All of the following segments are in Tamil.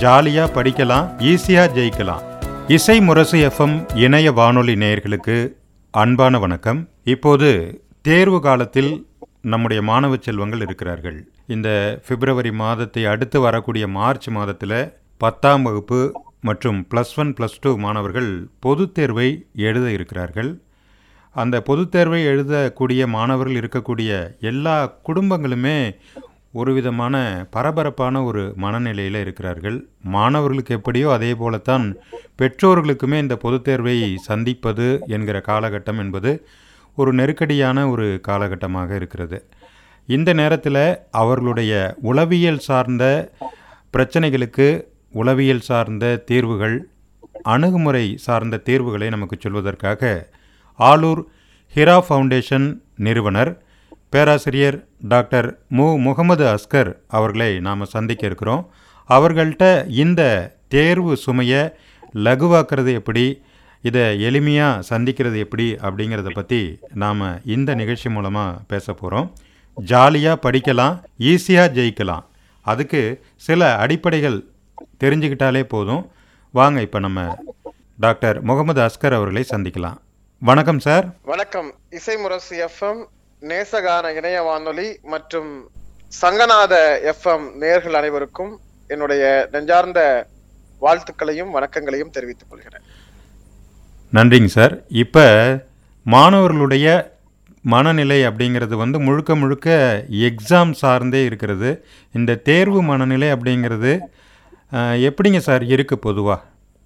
ஜாலியாக படிக்கலாம் ஈஸியாக ஜெயிக்கலாம் இசை முரசு எஃப்எம் இணைய வானொலி நேயர்களுக்கு அன்பான வணக்கம் இப்போது தேர்வு காலத்தில் நம்முடைய மாணவ செல்வங்கள் இருக்கிறார்கள் இந்த பிப்ரவரி மாதத்தை அடுத்து வரக்கூடிய மார்ச் மாதத்தில் பத்தாம் வகுப்பு மற்றும் ப்ளஸ் ஒன் ப்ளஸ் டூ மாணவர்கள் பொதுத் தேர்வை எழுத இருக்கிறார்கள் அந்த பொதுத் தேர்வை எழுதக்கூடிய மாணவர்கள் இருக்கக்கூடிய எல்லா குடும்பங்களுமே ஒரு விதமான பரபரப்பான ஒரு மனநிலையில் இருக்கிறார்கள் மாணவர்களுக்கு எப்படியோ அதே போலத்தான் பெற்றோர்களுக்குமே இந்த பொதுத் தேர்வை சந்திப்பது என்கிற காலகட்டம் என்பது ஒரு நெருக்கடியான ஒரு காலகட்டமாக இருக்கிறது இந்த நேரத்தில் அவர்களுடைய உளவியல் சார்ந்த பிரச்சனைகளுக்கு உளவியல் சார்ந்த தீர்வுகள் அணுகுமுறை சார்ந்த தீர்வுகளை நமக்கு சொல்வதற்காக ஆலூர் ஹிரா ஃபவுண்டேஷன் நிறுவனர் பேராசிரியர் டாக்டர் மு முகமது அஸ்கர் அவர்களை நாம் சந்திக்க இருக்கிறோம் அவர்கள்ட்ட இந்த தேர்வு சுமையை லகுவாக்குறது எப்படி இதை எளிமையாக சந்திக்கிறது எப்படி அப்படிங்கிறத பற்றி நாம் இந்த நிகழ்ச்சி மூலமாக பேச போகிறோம் ஜாலியாக படிக்கலாம் ஈஸியாக ஜெயிக்கலாம் அதுக்கு சில அடிப்படைகள் தெரிஞ்சுக்கிட்டாலே போதும் வாங்க இப்போ நம்ம டாக்டர் முகமது அஸ்கர் அவர்களை சந்திக்கலாம் வணக்கம் சார் வணக்கம் இசை முரசு எஃப்எம் நேசகான இணைய வானொலி மற்றும் சங்கநாத எஃப்எம் நேர்கள் அனைவருக்கும் என்னுடைய நெஞ்சார்ந்த வாழ்த்துக்களையும் வணக்கங்களையும் தெரிவித்துக் கொள்கிறேன் நன்றிங்க சார் இப்போ மாணவர்களுடைய மனநிலை அப்படிங்கிறது வந்து முழுக்க முழுக்க எக்ஸாம் சார்ந்தே இருக்கிறது இந்த தேர்வு மனநிலை அப்படிங்கிறது அஹ், எப்படிங்க சார் இருக்குது பொதுவாக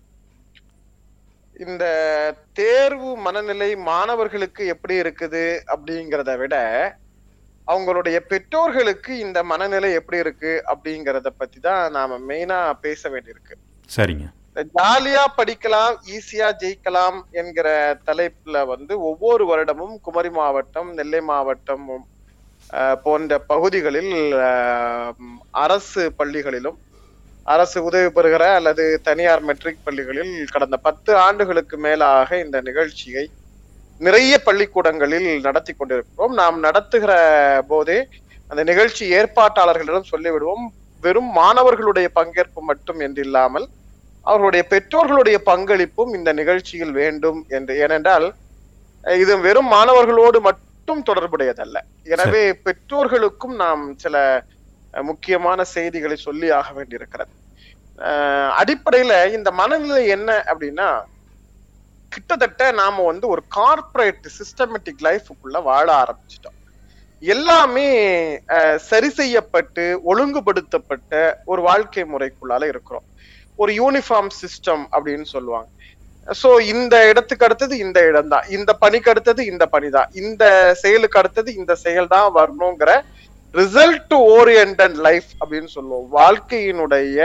இந்த தேர்வு மனநிலை மாணவர்களுக்கு எப்படி இருக்குது அப்படிங்கிறத விட அவங்களுடைய பெற்றோர்களுக்கு இந்த மனநிலை எப்படி இருக்கு அப்படிங்கிறத பத்தி தான் நாம மெயினா பேச வேண்டியிருக்கு சரிங்க இந்த ஜாலியா படிக்கலாம் ஈஸியா ஜெயிக்கலாம் என்கிற தலைப்புல வந்து ஒவ்வொரு வருடமும் குமரி மாவட்டம் நெல்லை மாவட்டம் அஹ், போன்ற பகுதிகளில் அஹ், ம், அரசு பள்ளிகளிலும் அரசு உதவி பெறுகிற அல்லது தனியார் மெட்ரிக் பள்ளிகளில் கடந்த பத்து ஆண்டுகளுக்கு மேலாக இந்த நிகழ்ச்சியை நிறைய பள்ளிக்கூடங்களில் நடத்தி கொண்டிருக்கிறோம் நாம் நடத்துகிற போதே அந்த நிகழ்ச்சி ஏற்பாட்டாளர்களிடம் சொல்லிவிடுவோம் வெறும் மாணவர்களுடைய பங்கேற்பு மட்டும் என்றில்லாமல் அவர்களுடைய பெற்றோர்களுடைய பங்களிப்பும் இந்த நிகழ்ச்சியில் வேண்டும் என்று ஏனென்றால் அஹ், இது வெறும் மாணவர்களோடு மட்டும் தொடர்புடையதல்ல எனவே பெற்றோர்களுக்கும் நாம் சில அஹ், முக்கியமான செய்திகளை சொல்லி ஆக வேண்டியிருக்கிறது அஹ், அடிப்படையில இந்த மனநிலை என்ன அப்படின்னா கிட்டத்தட்ட நாம வந்து ஒரு கார்ப்பரேட் சிஸ்டமேட்டிக் லைஃபுக்குள்ள வாழ ஆரம்பிச்சிட்டோம் எல்லாமே அஹ், சரி செய்யப்பட்டு ஒழுங்குபடுத்தப்பட்ட ஒரு வாழ்க்கை முறைக்குள்ளால இருக்கிறோம் ஒரு யூனிஃபார்ம் சிஸ்டம் அப்படின்னு சொல்லுவாங்க சோ இந்த இடத்துக்கு அடுத்தது இந்த இடம் தான் இந்த பணிக்கு அடுத்தது இந்த பணி தான் இந்த செயலுக்கு அடுத்தது இந்த செயல் தான் வரணுங்கிற ரிசல்ட் ஓரியன்ட் லைஃப் அப்படின்னு சொல்லுவோம் வாழ்க்கையினுடைய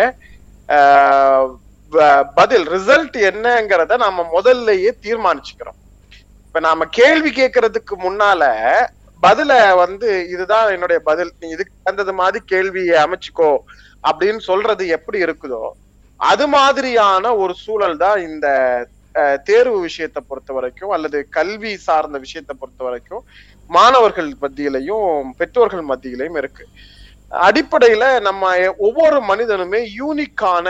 ஆஹ், ப- பதில் ரிசல்ட் என்னங்கிறத நாம முதல்லயே தீர்மானிச்சுக்கிறோம் இப்ப நாம கேள்வி கேட்கறதுக்கு முன்னால பதில வந்து இதுதான் என்னுடைய பதில் நீ இதுக்கு தகுந்தது மாதிரி கேள்வியை அமைச்சுக்கோ அப்படின்னு சொல்றது எப்படி இருக்குதோ அது மாதிரியான ஒரு சூழல் தான் இந்த அஹ், தேர்வு விஷயத்தை பொறுத்த வரைக்கும் அல்லது கல்வி சார்ந்த விஷயத்தை பொறுத்த வரைக்கும் மாணவர்கள் மத்தியிலையும் பெற்றோர்கள் மத்தியிலையும் இருக்கு அடிப்படையில நம்ம ஒவ்வொரு மனிதனுமே யூனிக்கான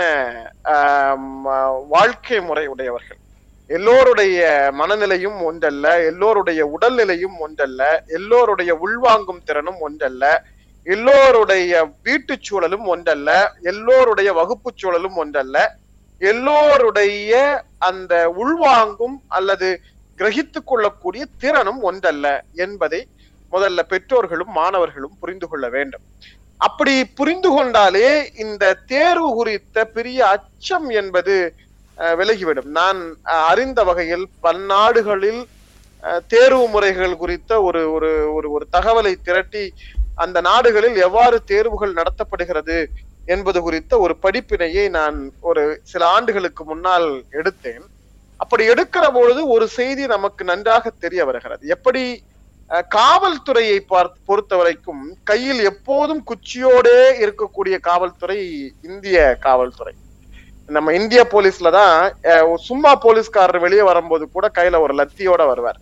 ஆம், வாழ்க்கை முறை உடையவர்கள் எல்லோருடைய மனநிலையும் ஒன்றல்ல எல்லோருடைய உடல்நிலையும் ஒன்றல்ல எல்லோருடைய உள்வாங்கும் திறனும் ஒன்றல்ல எல்லோருடைய வீட்டுச் சூழலும் ஒன்றல்ல எல்லோருடைய வகுப்புச் சூழலும் ஒன்றல்ல எல்லோருடைய அந்த உள்வாங்கும் அல்லது கிரகித்துக் கொள்ளக்கூடிய திறனும் ஒன்றல்ல என்பதை முதல்ல பெற்றோர்களும் மாணவர்களும் புரிந்து கொள்ள வேண்டும் அப்படி புரிந்து கொண்டாலே இந்த தேர்வு குறித்த பெரிய அச்சம் என்பது அஹ், விலகிவிடும் நான் அஹ், அறிந்த வகையில் பன்னாடுகளில் அஹ், தேர்வு முறைகள் குறித்த ஒரு ஒரு ஒரு ஒரு தகவலை திரட்டி அந்த நாடுகளில் எவ்வாறு தேர்வுகள் நடத்தப்படுகிறது என்பது குறித்த ஒரு படிப்பினையை நான் ஒரு சில ஆண்டுகளுக்கு முன்னால் எடுத்தேன் அப்படி எடுக்கிற பொழுது ஒரு செய்தி நமக்கு நன்றாக தெரிய வருகிறது எப்படி அஹ், காவல்துறையை பார்த்து பொறுத்த வரைக்கும் கையில் எப்போதும் குச்சியோடே இருக்கக்கூடிய காவல்துறை இந்திய காவல்துறை நம்ம இந்திய போலீஸ்ல தான் அஹ், சும்மா போலீஸ்காரர் வெளியே வரும்போது கூட கையில ஒரு லத்தியோட வருவார்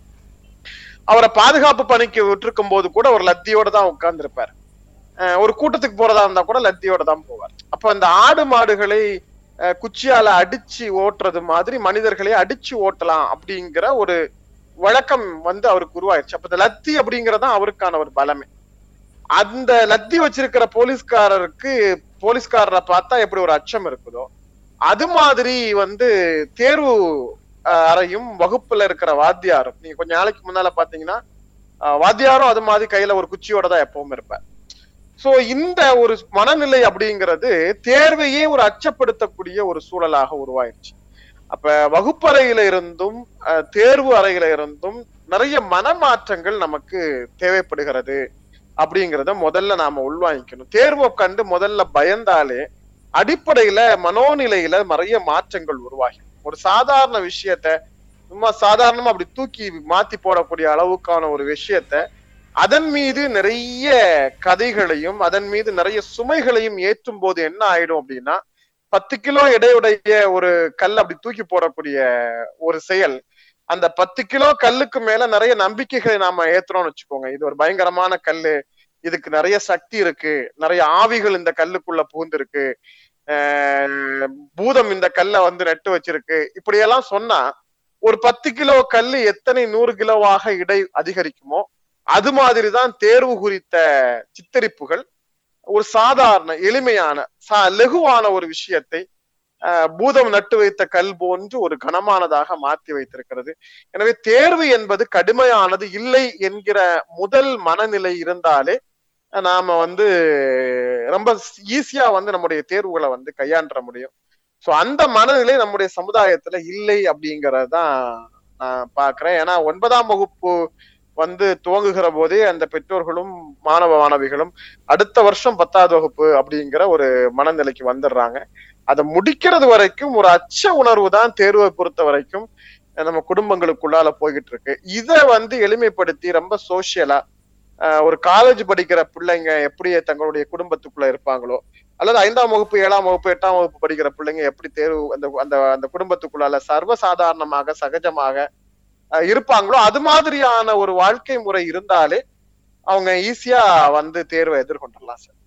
அவரை பாதுகாப்பு பணிக்கு விட்டிருக்கும் போது கூட ஒரு லத்தியோட தான் உட்கார்ந்துருப்பார் ஒரு கூட்டத்துக்கு போறதா இருந்தா கூட லத்தியோட தான் போவார் அப்ப அந்த ஆடு மாடுகளை அஹ், குச்சியால அடிச்சு ஓட்டுறது மாதிரி மனிதர்களை அடிச்சு ஓட்டலாம் அப்படிங்கிற ஒரு வழக்கம் வந்து அவருக்கு உருவாயிருச்சு அப்ப இந்த லத்தி அப்படிங்கறதுதான் அவருக்கான ஒரு பலமே அந்த லத்தி வச்சிருக்கிற போலீஸ்காரருக்கு போலீஸ்காரரை பார்த்தா எப்படி ஒரு அச்சம் இருக்குதோ அது மாதிரி வந்து தேர்வு அஹ், அறையும் வகுப்புல இருக்கிற வாத்தியாரும் நீங்க கொஞ்ச நாளைக்கு முன்னால பாத்தீங்கன்னா அஹ், வாத்தியாரும் அது மாதிரி கையில ஒரு குச்சியோட தான் எப்பவும் இருப்பார் சோ இந்த ஒரு மனநிலை அப்படிங்கிறது தேர்வையே ஒரு அச்சப்படுத்தக்கூடிய ஒரு சூழலாக உருவாயிருச்சு அப்ப வகுப்பறையில இருந்தும் அஹ், தேர்வு அறையில இருந்தும் நிறைய மனமாற்றங்கள் நமக்கு தேவைப்படுகிறது அப்படிங்கிறத முதல்ல நாம உள்வாங்கிக்கணும் தேர்வை கண்டு முதல்ல பயந்தாலே அடிப்படையில மனோநிலையில நிறைய மாற்றங்கள் உருவாகி ஒரு சாதாரண விஷயத்த சும்மா சாதாரணமா அப்படி தூக்கி மாத்தி போடக்கூடிய அளவுக்கான ஒரு விஷயத்த அதன் மீது நிறைய கதைகளையும் அதன் மீது நிறைய சுமைகளையும் ஏற்றும் போது என்ன ஆயிடும் அப்படின்னா பத்து கிலோ எடையுடைய ஒரு கல் அப்படி தூக்கி போடக்கூடிய ஒரு செயல் அந்த பத்து கிலோ கல்லுக்கு மேல நிறைய நம்பிக்கைகளை நாம ஏத்துறோம்னு வச்சுக்கோங்க இது ஒரு பயங்கரமான கல்லு இதுக்கு நிறைய சக்தி இருக்கு நிறைய ஆவிகள் இந்த கல்லுக்குள்ள புகுந்திருக்கு ஆஹ் பூதம் இந்த கல்லை வந்து நட்டு வச்சிருக்கு இப்படியெல்லாம் சொன்னா ஒரு பத்து கிலோ கல்லு எத்தனை நூறு கிலோவாக இடை அதிகரிக்குமோ அது மாதிரிதான் தேர்வு குறித்த சித்தரிப்புகள் ஒரு சாதாரண எளிமையான சா- லெகுவான ஒரு விஷயத்தை ஆஹ் பூதம் நட்டு வைத்த கல் போன்று ஒரு கனமானதாக மாற்றி வைத்திருக்கிறது எனவே தேர்வு என்பது கடுமையானது இல்லை என்கிற முதல் மனநிலை இருந்தாலே நாம வந்து ரொம்ப ஈஸியா வந்து நம்முடைய தேர்வுகளை வந்து கையாண்ட முடியும் சோ அந்த மனநிலை நம்முடைய சமுதாயத்துல இல்லை அப்படிங்கறதுதான் நான் பாக்குறேன் ஏன்னா ஒன்பதாம் வகுப்பு வந்து துவங்குகிற போதே அந்த பெற்றோர்களும் மாணவ மாணவிகளும் அடுத்த வருஷம் பத்தாவது வகுப்பு அப்படிங்கிற ஒரு மனநிலைக்கு வந்துடுறாங்க அதை முடிக்கிறது வரைக்கும் ஒரு அச்ச உணர்வு தான் தேர்வை பொறுத்த வரைக்கும் நம்ம குடும்பங்களுக்குள்ளால போய்கிட்டு இருக்கு இதை வந்து எளிமைப்படுத்தி ரொம்ப சோசியலா ஒரு காலேஜ் படிக்கிற பிள்ளைங்க எப்படி தங்களுடைய குடும்பத்துக்குள்ள இருப்பாங்களோ அல்லது ஐந்தாம் வகுப்பு ஏழாம் வகுப்பு எட்டாம் வகுப்பு படிக்கிற பிள்ளைங்க எப்படி தேர்வு அந்த அந்த அந்த குடும்பத்துக்குள்ளால சர்வசாதாரணமாக சகஜமாக அஹ், இருப்பாங்களோ அது மாதிரியான ஒரு வாழ்க்கை முறை இருந்தாலே அவங்க ஈஸியா வந்து தேர்வை எதிர்கொண்டுடலாம் சார்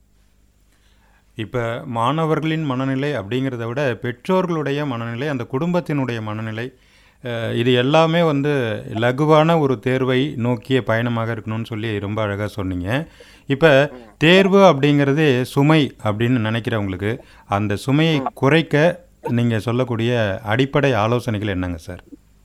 இப்போ மாணவர்களின் மனநிலை அப்படிங்கிறத விட பெற்றோர்களுடைய மனநிலை அந்த குடும்பத்தினுடைய மனநிலை அஹ், இது எல்லாமே வந்து லகுவான ஒரு தேர்வை நோக்கிய பயணமாக இருக்கணும்னு சொல்லி ரொம்ப அழகாக சொன்னீங்க இப்போ தேர்வு அப்படிங்கிறது சுமை அப்படின்னு நினைக்கிறவங்களுக்கு அந்த சுமையை குறைக்க நீங்கள் சொல்லக்கூடிய அடிப்படை ஆலோசனைகள் என்னங்க சார்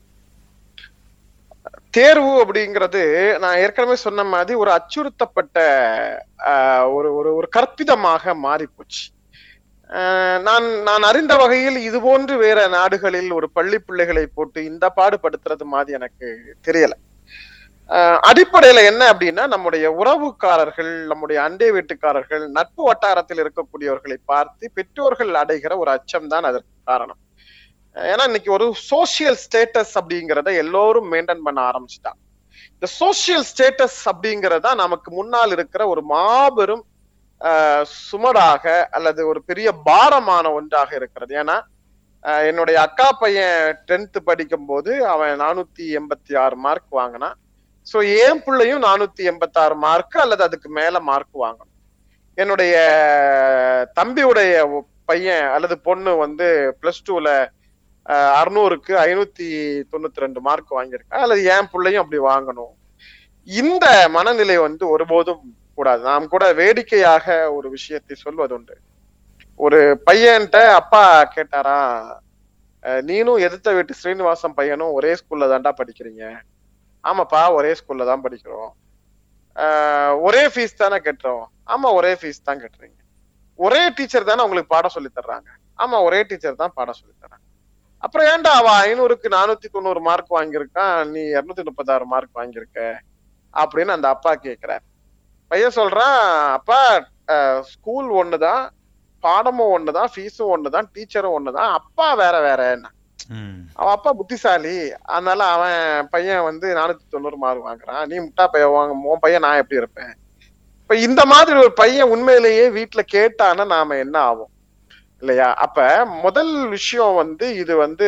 தேர்வு அப்படிங்கிறது நான் ஏற்கனவே சொன்ன மாதிரி ஒரு அச்சுறுத்தப்பட்ட ஆஹ், ஒரு ஒரு ஒரு கற்பிதமாக மாறி போச்சு ஆஹ், நான் நான் அறிந்த வகையில் இது போன்று வேற நாடுகளில் ஒரு பள்ளி பிள்ளைகளை போட்டு இந்த பாடுபடுத்துறது மாதிரி எனக்கு தெரியல ஆஹ், அடிப்படையில என்ன அப்படின்னா நம்முடைய உறவுக்காரர்கள் நம்முடைய அண்டை வீட்டுக்காரர்கள் நட்பு வட்டாரத்தில் இருக்கக்கூடியவர்களை பார்த்து பெற்றோர்கள் அடைகிற ஒரு அச்சம் தான் அதற்கு காரணம் ஏன்னா இன்னைக்கு ஒரு சோசியல் ஸ்டேட்டஸ் அப்படிங்கிறத எல்லோரும் மெயின்டைன் பண்ண ஆரம்பிச்சுட்டாங்க இந்த சோசியல் ஸ்டேட்டஸ் அப்படிங்கறத நமக்கு முன்னால் இருக்கிற ஒரு மாபெரும் ஆஹ், சுமடாக அல்லது ஒரு பெரிய பாரமான ஒன்றாக இருக்கிறது ஏன்னா ஆஹ், என்னுடைய அக்கா பையன் டென்த் படிக்கும் போது அவன் நானூத்தி எண்பத்தி ஆறு மார்க் வாங்கினான் சோ என் பிள்ளையும் நானூத்தி எண்பத்தி ஆறு மார்க் அல்லது அதுக்கு மேல மார்க் வாங்கணும் என்னுடைய தம்பியுடைய பையன் அல்லது பொண்ணு வந்து பிளஸ் டூல அறுநூறுக்கு ஐநூத்தி தொண்ணூத்தி ரெண்டு மார்க் வாங்கியிருக்கா அல்லது என் பிள்ளையும் அப்படி வாங்கணும் இந்த மனநிலை வந்து ஒருபோதும் கூடாது நாம் கூட வேடிக்கையாக ஒரு விஷயத்தை சொல்வதுண்டு ஒரு பையன்கிட்ட அப்பா கேட்டாரா அஹ், நீனும் எதிர்த்த வீட்டு ஸ்ரீனிவாசம் பையனும் ஒரே ஸ்கூல்ல தான்டா படிக்கிறீங்க ஆமாப்பா ஒரே ஸ்கூல்ல தான் படிக்கிறோம் ஆஹ், ஒரே ஃபீஸ் தானே கட்டுறோம் ஆமா ஒரே ஃபீஸ் தான் கட்டுறீங்க ஒரே டீச்சர் தானே உங்களுக்கு பாடம் சொல்லி தர்றாங்க ஆமா ஒரே டீச்சர் தான் பாடம் சொல்லி தர்றாங்க அப்புறம் ஏன்டா அவ ஐநூறுக்கு நானூத்தி தொண்ணூறு மார்க் வாங்கியிருக்கான் நீ இருநூத்தி முப்பத்தாறு மார்க் வாங்கியிருக்க அப்படின்னு அந்த அப்பா கேக்குறார் பையன் சொல்றான் அப்பா ஸ்கூல் ஒண்ணுதான் பாடமும் ஒண்ணுதான் ஃபீஸும் ஒண்ணுதான் டீச்சரும் ஒண்ணுதான் அப்பா வேற வேற ம் அவன் அப்பா புத்திசாலி அதனால அவன் பையன் வந்து நானூத்தி தொண்ணூறு மார்க் வாங்குறான் நீ முட்டா பையன் வாங்க உன் பையன் நான் எப்படி இருப்பேன் இப்ப இந்த மாதிரி ஒரு பையன் உண்மையிலேயே வீட்டுல கேட்டானா நாம என்ன ஆகும் இல்லையா அப்ப முதல் விஷயம் வந்து இது வந்து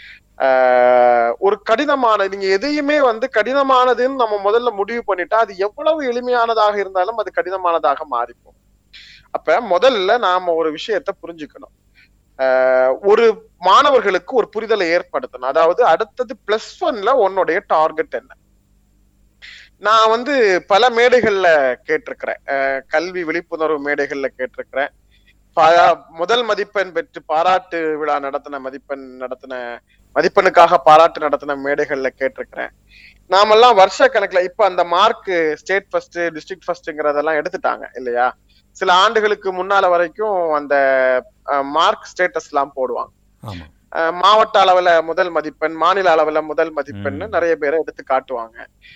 ஆஹ், ஒரு கடினமான நீங்க எதையுமே வந்து கடினமானதுன்னு நம்ம முதல்ல முடிவு பண்ணிட்டா அது எவ்வளவு எளிமையானதாக இருந்தாலும் அது கடினமானதாக மாறிப்போம் அப்ப முதல்ல நாம ஒரு விஷயத்த புரிஞ்சுக்கணும் ஆஹ் ஒரு மாணவர்களுக்கு ஒரு புரிதலை ஏற்படுத்தணும் அதாவது அடுத்தது பிளஸ் ஒன்ல உன்னுடைய டார்கெட் என்ன நான் வந்து பல மேடைகள்ல கேட்டிருக்கிறேன் அஹ் கல்வி விழிப்புணர்வு மேடைகள்ல கேட்டிருக்கிறேன் பா- முதல் மதிப்பெண் பெற்று பாராட்டு விழா நடத்தின மதிப்பெண் நடத்தின மதிப்பெண்ணுக்காக பாராட்டு நடத்தின மேடைகள்ல கேட்டிருக்கிறேன் நாமெல்லாம் வருஷ கணக்குல இப்ப அந்த மார்க் ஸ்டேட் ஃபர்ஸ்ட் டிஸ்ட்ரிக்ட் ஃபர்ஸ்ட்ங்கிறதெல்லாம் எடுத்துட்டாங்க இல்லையா சில ஆண்டுகளுக்கு முன்னால வரைக்கும் அந்த மார்க் ஸ்டேட்டஸ் எல்லாம் போடுவாங்க ஆமா அஹ் மாவட்ட அளவுல முதல் மதிப்பெண் மாநில அளவுல முதல் மதிப்பெண் ம். நிறைய பேரை எடுத்து காட்டுவாங்க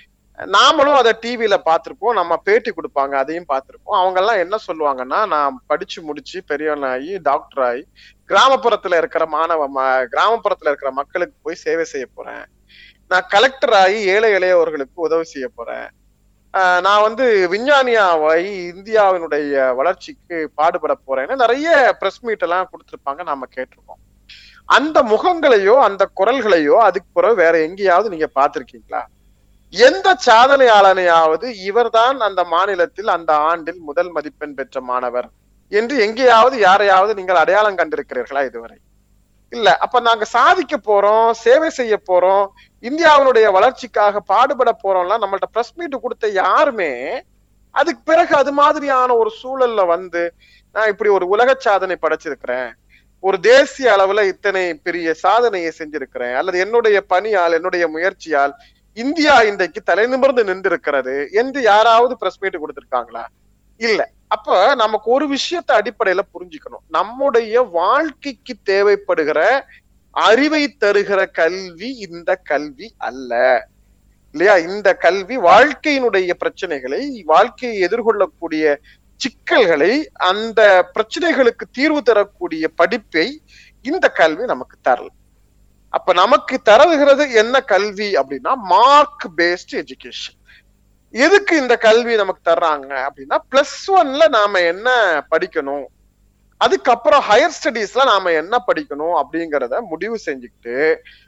நாமளும் அதை டிவில பார்த்திருப்போம் நம்ம பேட்டி கொடுப்பாங்க அதையும் பார்த்திருப்போம் அவங்க எல்லாம் என்ன சொல்லுவாங்கன்னா நான் படிச்சு முடிச்சு பெரியவனாகி டாக்டர் ஆகி கிராமப்புறத்துல இருக்கிற மாணவ ம- கிராமப்புறத்துல இருக்கிற மக்களுக்கு போய் சேவை செய்ய போறேன் நான் கலெக்டர் ஆகி ஏழை எளியவர்களுக்கு உதவி செய்ய போறேன் ஆஹ் நான் வந்து விஞ்ஞானியாவாகி இந்தியாவினுடைய வளர்ச்சிக்கு பாடுபட போறேன்னு நிறைய பிரஸ் மீட் எல்லாம் கொடுத்திருப்பாங்க நாம கேட்டிருப்போம் அந்த முகங்களையோ அந்த குரல்களையோ அதுக்கு பிறகு வேற எங்கேயாவது நீங்க பார்த்திருக்கீங்களா எந்த சாதனையாளனையாவது இவர்தான் அந்த மாநிலத்தில் அந்த ஆண்டில் முதல் மதிப்பெண் பெற்ற மாணவர் என்று எங்கேயாவது யாரையாவது நீங்கள் அடையாளம் கண்டிருக்கிறீர்களா இதுவரை இல்ல அப்ப நாங்க சாதிக்க போறோம் சேவை செய்ய போறோம் இந்தியாவினுடைய வளர்ச்சிக்காக பாடுபட போறோம்லாம் நம்மள்ட்ட பிரஸ் மீட் கொடுத்த யாருமே அதுக்கு பிறகு அது மாதிரியான ஒரு சூழல்ல வந்து நான் இப்படி ஒரு உலக சாதனை படைச்சிருக்கிறேன் ஒரு தேசிய அளவுல இத்தனை பெரிய சாதனையை செஞ்சிருக்கிறேன் அல்லது என்னுடைய பணியால் என்னுடைய முயற்சியால் இந்தியா இன்றைக்கு தலை நிமிர்ந்து நின்றிருக்கிறது என்று யாராவது பிரஸ் மீட் கொடுத்திருக்காங்களா இல்ல அப்ப நமக்கு ஒரு விஷயத்தை அடிப்படையில புரிஞ்சுக்கணும் நம்முடைய வாழ்க்கைக்கு தேவைப்படுகிற அறிவை தருகிற கல்வி இந்த கல்வி அல்ல இல்லையா இந்த கல்வி வாழ்க்கையினுடைய பிரச்சனைகளை வாழ்க்கையை எதிர்கொள்ளக்கூடிய சிக்கல்களை அந்த பிரச்சனைகளுக்கு தீர்வு தரக்கூடிய படிப்பை இந்த கல்வி நமக்கு தரல அப்ப நமக்கு தருகிறது என்ன கல்வி அப்படின்னா மார்க் பேஸ்ட் எஜுகேஷன் எதுக்கு இந்த கல்வி நமக்கு தர்றாங்க அப்படின்னா பிளஸ் ஒன்ல நாம என்ன படிக்கணும் அதுக்கப்புறம் ஹையர் ஸ்டடீஸ்ல நாம என்ன படிக்கணும் அப்படிங்கறத முடிவு செஞ்சுக்கிட்டு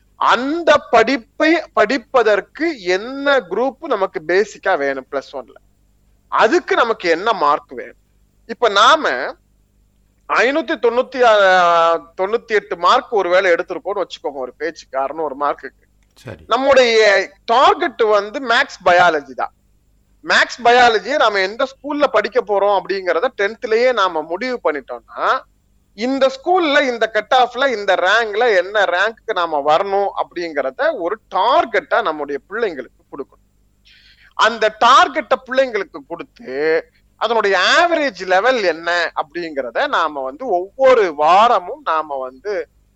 அந்த படிப்பை படிப்பதற்கு என்ன குரூப் நமக்கு பேசிக்கா வேணும் பிளஸ் ஒன்ல அதுக்கு நமக்கு என்ன மார்க் வேணும் இப்ப நாம ஐநூத்தி தொண்ணூத்தி ஆ- தொண்ணூத்தி எட்டு மார்க் ஒருவேளை எடுத்திருக்கோம்னு வச்சுக்கோங்க ஒரு பேச்சுக்கு அறுநூறு மார்க்குக்கு சரி நம்முடைய டார்கெட் வந்து மேக்ஸ் பயாலஜி தான் மேக்ஸ் பயாலஜியை நாம எந்த ஸ்கூல்ல படிக்க போறோம் அப்படிங்கறத டென்த்லயே நாம முடிவு பண்ணிட்டோம்னா இந்த ஸ்கூல்ல இந்த கட் ஆஃப்ல இந்த ரேங்க்ல என்ன ரேங்க்கு நாம வரணும் அப்படிங்கறத ஒரு டார்கெட்டா நம்முடைய பிள்ளைங்களுக்கு கொடுக்கணும் அந்த டார்கெட்டை பிள்ளைங்களுக்கு கொடுத்து அதனுடைய ஆவரேஜ் லெவல் என்ன அப்படிங்கறத நாம வந்து ஒவ்வொரு வாரமும் நாம வந்து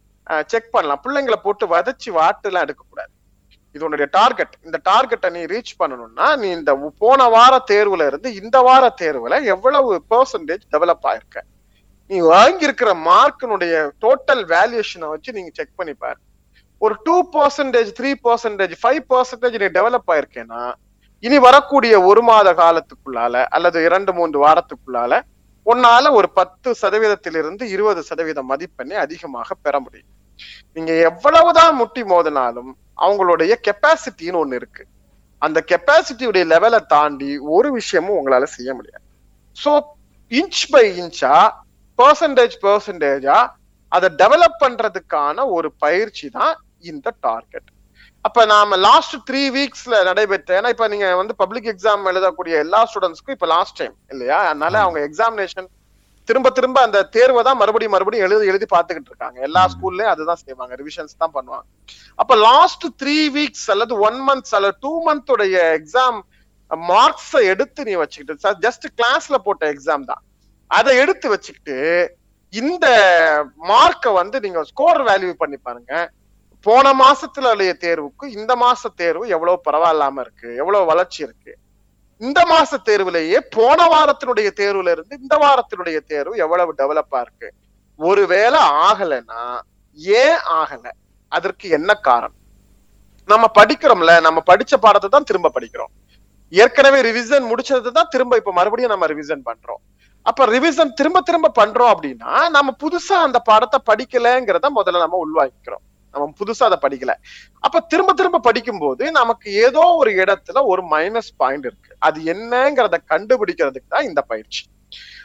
செக் பண்ணலாம் பிள்ளைங்களை போட்டு வதச்சு வாட்டுலாம் எடுக்கக்கூடாது இது உன்னுடைய டார்கெட் இந்த டார்கெட்டை நீ ரீச் பண்ணணும்னா நீ இந்த போன வார தேர்வுல இருந்து இந்த வார தேர்வுல எவ்வளவு பெர்சன்டேஜ் டெவலப் ஆயிருக்க நீ வாங்கியிருக்கிற மார்க்கினுடைய டோட்டல் வேல்யூஷனை வச்சு நீங்க செக் பண்ணி பாரு ஒரு two percentage three percentage five percentage நீ டெவலப் ஆயிருக்கேன்னா இனி வரக்கூடிய ஒரு மாத காலத்துக்குள்ளால அல்லது இரண்டு மூன்று வாரத்துக்குள்ளால உன்னால ஒரு பத்து சதவீதத்திலிருந்து இருபது சதவீத மதிப்பெண்ணை அதிகமாக பெற முடியும் நீங்க எவ்வளவுதான் முட்டி மோதினாலும் அவங்களுடைய கெப்பாசிட்டின்னு ஒண்ணு இருக்கு அந்த கெப்பாசிட்டியுடைய லெவலை தாண்டி ஒரு விஷயமும் உங்களால செய்ய முடியாது சோ இன்ச் பை இன்ச்சா பர்சன்டேஜ் பர்சன்டேஜா அதை டெவலப் பண்றதுக்கான ஒரு பயிற்சி தான் இந்த டார்கெட் அப்ப நாம லாஸ்ட் த்ரீ வீக்ஸ்ல நடைபெற்ற ஏன்னா இப்ப நீங்க வந்து பப்ளிக் எக்ஸாம் எழுதக்கூடிய எல்லா ஸ்டூடெண்ட்ஸ்க்கும் இப்ப லாஸ்ட் டைம் இல்லையா அதனால அவங்க எக்ஸாமினேஷன் திரும்ப திரும்ப அந்த தேர்வை தான் மறுபடியும் மறுபடியும் எழுதி எழுதி பார்த்துக்கிட்டு இருக்காங்க எல்லா ம். ஸ்கூல்லயும் அதுதான் செய்வாங்க ரிவிஷன்ஸ் தான் பண்ணுவாங்க அப்ப லாஸ்ட் த்ரீ வீக்ஸ் அல்லது ஒன் மந்த்ஸ் அல்லது டூ மந்த் உடைய எக்ஸாம் மார்க்ஸை எடுத்து நீ வச்சுக்கிட்டு ஜஸ்ட் கிளாஸ்ல போட்ட எக்ஸாம் தான் அதை எடுத்து வச்சுக்கிட்டு இந்த மார்க்கை வந்து நீங்க ஸ்கோர் வேல்யூ பண்ணி பாருங்க போன மாசத்துல உடைய தேர்வுக்கு இந்த மாச தேர்வு எவ்வளவு பரவாயில்லாம இருக்கு எவ்வளவு வளர்ச்சி இருக்கு இந்த மாச தேர்வுலயே போன வாரத்தினுடைய தேர்வுல இருந்து இந்த வாரத்தினுடைய தேர்வு எவ்வளவு டெவலப்பா இருக்கு ஒருவேளை ஆகலைன்னா ஏன் ஆகல அதற்கு என்ன காரணம் நம்ம படிக்கிறோம்ல நம்ம படிச்ச பாடத்தை தான் திரும்ப படிக்கிறோம் ஏற்கனவே ரிவிசன் முடிச்சது தான் திரும்ப இப்ப மறுபடியும் நம்ம ரிவிசன் பண்றோம் அப்ப ரிவிசன் திரும்ப திரும்ப பண்றோம் அப்படின்னா நம்ம புதுசா அந்த பாடத்தை படிக்கலைங்கிறத முதல்ல நம்ம உள்வாங்கிக்கிறோம் நம்ம புதுசா அதை படிக்கல அப்ப திரும்ப திரும்ப படிக்கும்போது நமக்கு ஏதோ ஒரு இடத்துல ஒரு மைனஸ் பாயிண்ட் இருக்கு அது என்னங்கிறத கண்டுபிடிக்கிறதுக்கு தான் இந்த பயிற்சி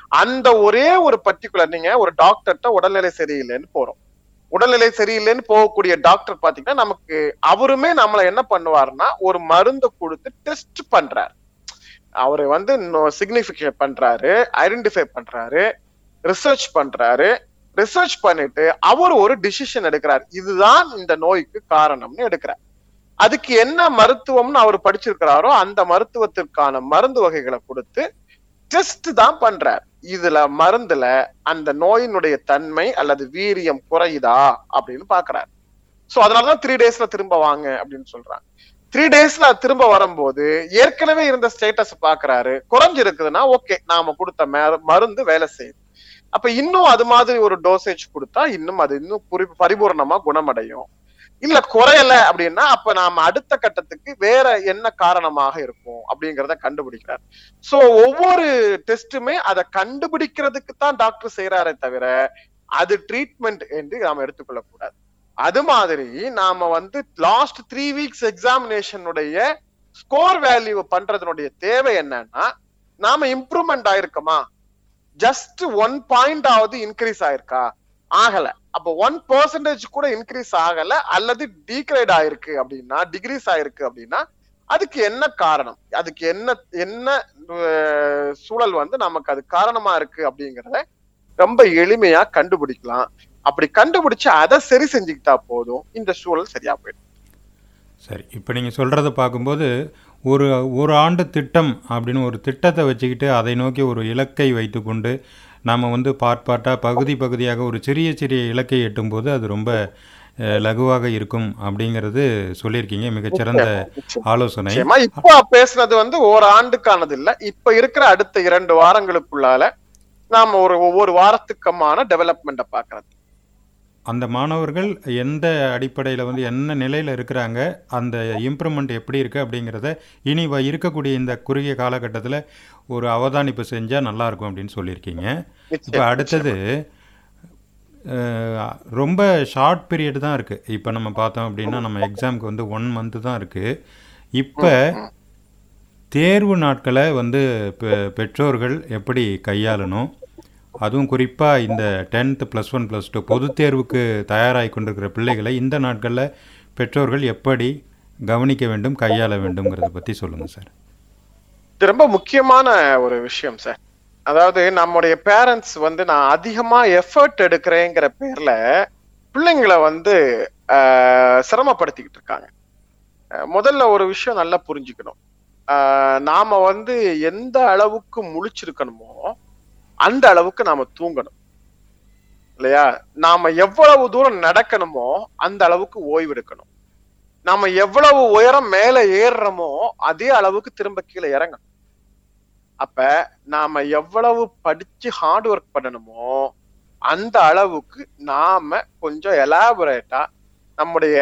அந்த ஒரே ஒரு பர்டிகுலர் நீங்க ஒரு டாக்டர்கிட்ட உடல்நிலை சரியில்லைன்னு போறோம் உடல்நிலை சரியில்லைன்னு போகக்கூடிய டாக்டர் பாத்தீங்கன்னா நமக்கு அவருமே நம்மள என்ன பண்ணுவாருன்னா ஒரு மருந்து கொடுத்து டெஸ்ட் பண்றாரு அவரு வந்து சிக்னிஃபிகேட் பண்றாரு ஐடென்டிஃபை பண்றாரு ரிசர்ச் பண்றாரு ரிசர்ச் பண்ணிட்டு அவர் ஒரு டிசிஷன் எடுக்கிறார் இதுதான் இந்த நோய்க்கு காரணம்னு எடுக்கிறார் அதுக்கு என்ன மருத்துவம்னு அவர் படிச்சிருக்கிறாரோ அந்த மருத்துவத்திற்கான மருந்து வகைகளை கொடுத்து டெஸ்ட் தான் பண்றார் இதுல மருந்துல அந்த நோயினுடைய தன்மை அல்லது வீரியம் குறையுதா அப்படின்னு பாக்குறாரு சோ அதனாலதான் த்ரீ டேஸ்ல திரும்ப வாங்க அப்படின்னு சொல்றாங்க த்ரீ டேஸ்ல திரும்ப வரும்போது ஏற்கனவே இருந்த ஸ்டேட்டஸ் பாக்குறாரு குறைஞ்சிருக்குதுன்னா ஓகே நாம கொடுத்த மரு- மருந்து வேலை செய்யுது அப்ப இன்னும் அது மாதிரி ஒரு டோசேஜ் கொடுத்தா இன்னும் அது இன்னும் புரி- பரிபூரணமா குணமடையும் இல்ல குறையல அப்படின்னா அப்ப நாம அடுத்த கட்டத்துக்கு வேற என்ன காரணமாக இருக்கும் அப்படிங்கறத கண்டுபிடிக்கிறார் சோ ஒவ்வொரு டெஸ்ட்டுமே அதை கண்டுபிடிக்கிறதுக்கு தான் டாக்டர் செய்யறாரே தவிர அது ட்ரீட்மெண்ட் என்று நாம எடுத்துக்கொள்ள கூடாது அது மாதிரி நாம வந்து லாஸ்ட் த்ரீ வீக்ஸ் எக்ஸாமினேஷனுடைய ஸ்கோர் வேல்யூ பண்றதுனுடைய தேவை என்னன்னா நாம இம்ப்ரூவ்மெண்ட் ஆயிருக்கோமா ஜஸ்ட் ஒன் பாயிண்ட் ஆவது இன்க்ரீஸ் ஆயிருக்கா ஆகல அப்ப ஒன் பர்சன்டேஜ் கூட இன்க்ரீஸ் ஆகல அல்லது டீக்ரேட் ஆயிருக்கு அப்படின்னா டிகிரீஸ் ஆயிருக்கு அப்படின்னா அதுக்கு என்ன காரணம் அதுக்கு என்ன என்ன அஹ், சூழல் வந்து நமக்கு அது காரணமா இருக்கு அப்படிங்கறத ரொம்ப எளிமையா கண்டுபிடிக்கலாம் அப்படி கண்டுபிடிச்சு அதை சரி செஞ்சுக்கிட்டா போதும் இந்த சூழல் சரியா போயிடும் சரி இப்போ நீங்கள் சொல்கிறத பார்க்கும்போது ஒரு ஒரு ஆண்டு திட்டம் அப்படின்னு ஒரு திட்டத்தை வச்சுக்கிட்டு அதை நோக்கி ஒரு இலக்கை வைத்துக்கொண்டு நாம் வந்து பார்ட் பார்ட்டாக பகுதி பகுதியாக ஒரு சிறிய சிறிய இலக்கை எட்டும்போது அது ரொம்ப அஹ், லகுவாக இருக்கும் அப்படிங்கிறது சொல்லியிருக்கீங்க மிகச்சிறந்த ஆலோசனை நிச்சயமா இப்போ பேசுனது வந்து ஒரு ஆண்டுக்கானது இல்ல இப்ப இருக்கிற அடுத்த இரண்டு வாரங்களுக்குள்ளால நாம ஒரு ஒவ்வொரு வாரத்துக்குமான டெவலப்மெண்ட்டை பாக்குறது அந்த மாணவர்கள் எந்த அடிப்படையில் வந்து என்ன நிலையில் இருக்கிறாங்க அந்த இம்ப்ரூவ்மெண்ட் எப்படி இருக்குது அப்படிங்கிறத இனி வ- இருக்கக்கூடிய இந்த குறுகிய காலகட்டத்தில் ஒரு அவதானிப்பு செஞ்சால் நல்லாயிருக்கும் அப்படின்னு சொல்லியிருக்கீங்க இப்போ நிச்சயம், அடுத்தது அஹ், ரொம்ப ஷார்ட் பீரியட் தான் இருக்குது இப்போ நம்ம பார்த்தோம் அப்படின்னா நம்ம எக்ஸாமுக்கு வந்து ஒன் மந்த்து தான் இருக்குது இப்போ தேர்வு நாட்களை வந்து பெ- பெற்றோர்கள் எப்படி கையாளணும் அதுவும் குறிப்பாக இந்த tenth plus one plus two பொதுத் தேர்வுக்கு தயாராகி கொண்டிருக்கிற பிள்ளைகளை இந்த நாட்களில் பெற்றோர்கள் எப்படி கவனிக்க வேண்டும் கையாள வேண்டும்ங்கிறத பற்றி சொல்லுங்கள் சார் இது ரொம்ப முக்கியமான ஒரு விஷயம் சார் அதாவது நம்முடைய பேரண்ட்ஸ் வந்து நான் அதிகமா எஃபர்ட் எடுக்கிறேங்கிற பேர்ல பிள்ளைங்களை வந்து ஆஹ், சிரமப்படுத்திக்கிட்டு இருக்காங்க அஹ், முதல்ல ஒரு விஷயம் நல்லா புரிஞ்சுக்கணும் ஆஹ், நாம வந்து எந்த அளவுக்கு முழிச்சிருக்கணுமோ அந்த அளவுக்கு நாம தூங்கணும் இல்லையா நாம எவ்வளவு தூரம் நடக்கணுமோ அந்த அளவுக்கு ஓய்வு எடுக்கணும் நாம எவ்வளவு உயரம் மேல ஏறுறோமோ அதே அளவுக்கு திரும்ப கீழே இறங்கணும் அப்ப நாம எவ்வளவு படிச்சு ஹார்ட் ஒர்க் பண்ணணுமோ அந்த அளவுக்கு நாம கொஞ்சம் எலாபரேட்டா நம்முடைய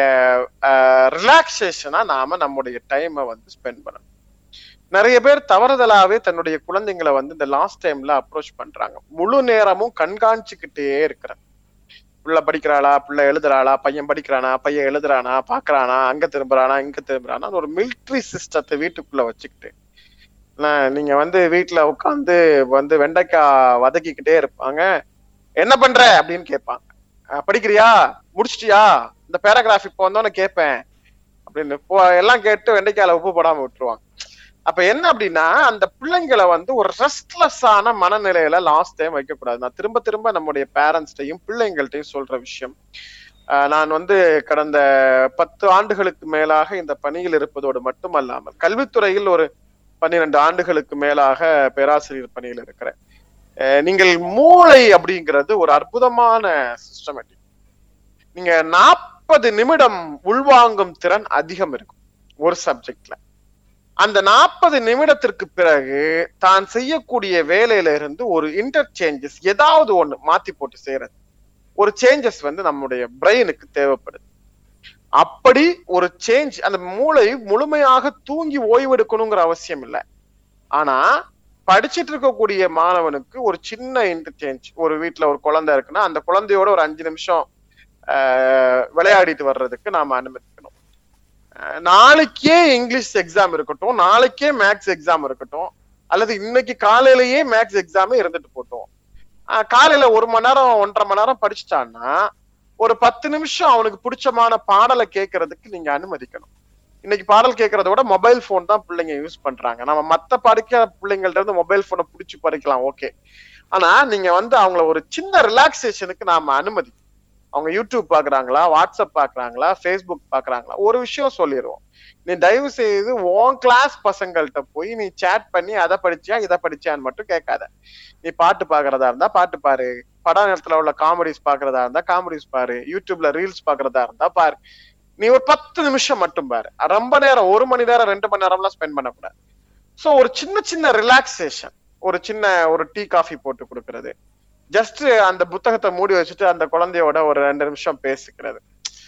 ரிலாக்ஸேஷனா நாம நம்முடைய டைமை வந்து ஸ்பெண்ட் பண்ணணும் நிறைய பேர் தவறுதலாவே தன்னுடைய குழந்தைங்களை வந்து இந்த லாஸ்ட் டைம்ல அப்ரோச் பண்றாங்க முழு நேரமும் கண்காணிச்சுக்கிட்டே இருக்கிறாங்க பிள்ளை படிக்கிறாளா பிள்ளை எழுதுறாளா பையன் படிக்கிறானா பையன் எழுதுறானா பாக்குறானா அங்க திரும்புறானா இங்க திரும்புறானா ஒரு மிலிட்ரி சிஸ்டத்தை வீட்டுக்குள்ள வச்சுக்கிட்டு நான் நீங்க வந்து வீட்டுல உட்காந்து வந்து வெண்டைக்காய் வதக்கிக்கிட்டே இருப்பாங்க என்ன பண்ற அப்படின்னு கேட்பாங்க "அஹ், படிக்கிறியா முடிச்சிட்டியா இந்த பேராகிராஃப் இப்போ வந்தோன்னு கேட்பேன் அப்படின்னு போ- எல்லாம் கேட்டு வெண்டைக்காயில உப்பு போடாம விட்டுருவாங்க அப்ப என்ன அப்படின்னா அந்த பிள்ளைங்களை வந்து ஒரு ரெஸ்ட்லெஸ் ஆன மனநிலையில லாஸ்ட் டைம் வைக்க கூடாது நான் திரும்ப திரும்ப நம்முடைய பேரண்ட்ஸ்டையும் பிள்ளைங்கள்ட்டையும் சொல்ற விஷயம் ஆஹ் நான் வந்து கடந்த பத்து ஆண்டுகளுக்கு மேலாக இந்த பணியில் இருப்பதோடு மட்டுமல்லாமல் கல்வித்துறையில் ஒரு பன்னிரண்டு ஆண்டுகளுக்கு மேலாக பேராசிரியர் பணியில் இருக்கிறேன் அஹ் நீங்கள் மூளை அப்படிங்கிறது ஒரு அற்புதமான சிஸ்டமேட்டிக் நீங்க நாற்பது நிமிடம் உள்வாங்கும் திறன் அதிகம் இருக்கும் ஒரு சப்ஜெக்ட்ல அந்த நாற்பது நிமிடத்திற்கு பிறகு தான் செய்யக்கூடிய வேலையில இருந்து ஒரு இன்டர்சேஞ்சஸ் ஏதாவது ஒண்ணு மாத்தி போட்டு செய்யறது ஒரு சேஞ்சஸ் வந்து நம்முடைய பிரெயினுக்கு தேவைப்படுது அப்படி ஒரு சேஞ்ச் அந்த மூளை முழுமையாக தூங்கி ஓய்வெடுக்கணுங்கிற அவசியம் இல்லை ஆனா படிச்சிட்டு இருக்கக்கூடிய மாணவனுக்கு ஒரு சின்ன இன்டர்சேஞ்ச் ஒரு வீட்ல ஒரு குழந்தை இருக்குன்னா அந்த குழந்தையோட ஒரு அஞ்சு நிமிஷம் ஆஹ், விளையாடிட்டு வர்றதுக்கு நாம அனுமதிக்கணும் ஆஹ், நாளைக்கே இங்கிலீஷ் எக்ஸாம் இருக்கட்டும் நாளைக்கே மேக்ஸ் எக்ஸாம் இருக்கட்டும் அல்லது இன்னைக்கு காலையிலேயே மேக்ஸ் எக்ஸாமே இருந்துட்டு போட்டோம் ஆஹ் காலையில ஒரு மணி நேரம் ஒன்றரை மணி நேரம் படிச்சுட்டான்னா ஒரு பத்து நிமிஷம் அவனுக்கு பிடிச்சமான பாடலை கேட்கறதுக்கு நீங்க அனுமதிக்கணும் இன்னைக்கு பாடல் கேட்கறத விட மொபைல் போன் தான் பிள்ளைங்க யூஸ் பண்றாங்க நம்ம மத்த படிக்கிற பிள்ளைங்கள்ட்ட இருந்து மொபைல் போனை பிடிச்சி படிக்கலாம் ஓகே ஆனா நீங்க வந்து அவங்கள ஒரு சின்ன ரிலாக்ஸேஷனுக்கு நாம அனுமதி அவங்க யூடியூப் பாக்குறாங்களா வாட்ஸ்அப் பாக்குறாங்களா ஃபேஸ்புக் பாக்குறாங்களா ஒரு விஷயம் சொல்லிடுவோம் நீ தயவு செய்து உன் கிளாஸ் பசங்கள்ட்ட போய் நீ சேட் பண்ணி அதை படிச்சியா இதை படிச்சியான்னு மட்டும் கேட்காத நீ பாட்டு பாக்குறதா இருந்தா பாட்டு பாரு பட நேரத்துல உள்ள காமெடிஸ் பாக்குறதா இருந்தா காமெடிஸ் பாரு யூடியூப்ல ரீல்ஸ் பாக்குறதா இருந்தா பாரு நீ ஒரு பத்து நிமிஷம் மட்டும் பாரு ரொம்ப நேரம் ஒரு மணி நேரம் ரெண்டு மணி நேரம்லாம் ஸ்பெண்ட் பண்ணக்கூடாது சோ ஒரு சின்ன சின்ன ரிலாக்ஸேஷன் ஒரு சின்ன ஒரு டீ காஃபி போட்டு கொடுக்கறது ஜஸ்ட் அந்த புத்தகத்தை மூடி வச்சுட்டு அந்த குழந்தையோட ஒரு ரெண்டு நிமிஷம் பேசிக்கிறது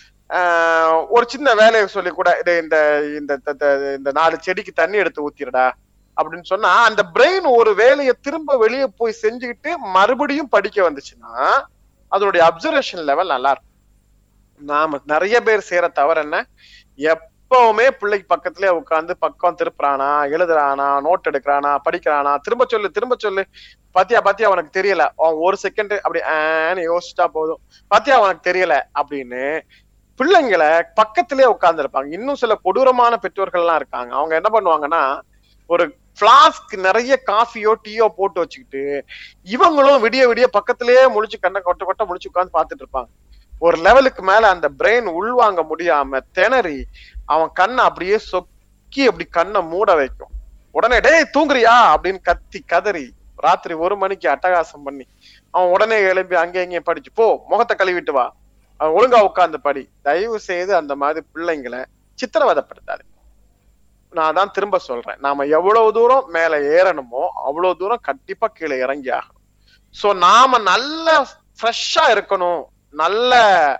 ஆஹ் ஒரு சின்ன வேலையை சொல்லி கூட இது இந்த இந்த இந்த- இந்த நாலு செடிக்கு தண்ணி எடுத்து ஊத்திரடா அப்படின்னு சொன்னா அந்த பிரெயின் ஒரு வேலையை திரும்ப வெளியே போய் செஞ்சுக்கிட்டு மறுபடியும் படிக்க வந்துச்சுன்னா அதனுடைய அப்சர்வேஷன் லெவல் நல்லா இருக்கும் நாம நிறைய பேர் செய்யற தவறு என்ன எப்பவுமே பிள்ளைக்கு பக்கத்துலயே உட்காந்து பக்கம் திருப்புறானா எழுதுறானா நோட் எடுக்கிறானா படிக்கிறானா திரும்ப சொல்லு திரும்ப சொல்லு பாத்தியா பாத்தியா உனக்கு தெரியல அவன் ஒரு செகண்ட் அப்படி ஆன்னு யோசிச்சுட்டா போதும் பாத்தியா உனக்கு தெரியல அப்படின்னு பிள்ளைங்களை பக்கத்திலே உட்கார்ந்து இருப்பாங்க இன்னும் சில கொடூரமான பெற்றோர்கள் எல்லாம் இருக்காங்க அவங்க என்ன பண்ணுவாங்கன்னா ஒரு பிளாஸ்க் நிறைய காஃபியோ டீயோ போட்டு வச்சுக்கிட்டு இவங்களும் விடிய விடிய பக்கத்திலேயே முழிச்சு கண்ணை கொட்ட கொட்ட முழிச்சு உட்கார்ந்து பார்த்துட்டு இருப்பாங்க ஒரு லெவலுக்கு மேல அந்த பிரெயின் உள்வாங்க முடியாம திணறி அவன் கண்ணை அப்படியே சொக்கி அப்படி கண்ணை மூட வைக்கும் உடனே டேய் தூங்குறியா அப்படின்னு கத்தி கதறி ராத்திரி ஒரு மணிக்கு அட்டகாசம் பண்ணி அவன் உடனே எழுப்பி அங்கே இங்கேயும் படிச்சு போ முகத்தை கழுவிட்டு வா அவன் ஒழுங்கா உட்கார்ந்து படி தயவு செய்து அந்த மாதிரி பிள்ளைங்களை சித்திரவதைப்படுத்தாது நான் தான் திரும்ப சொல்றேன் நாம எவ்வளவு தூரம் மேல ஏறணுமோ அவ்வளவு தூரம் கண்டிப்பா கீழே இறங்கி ஆகணும் சோ நாம நல்ல ஃப்ரெஷ்ஷா இருக்கணும் நல்ல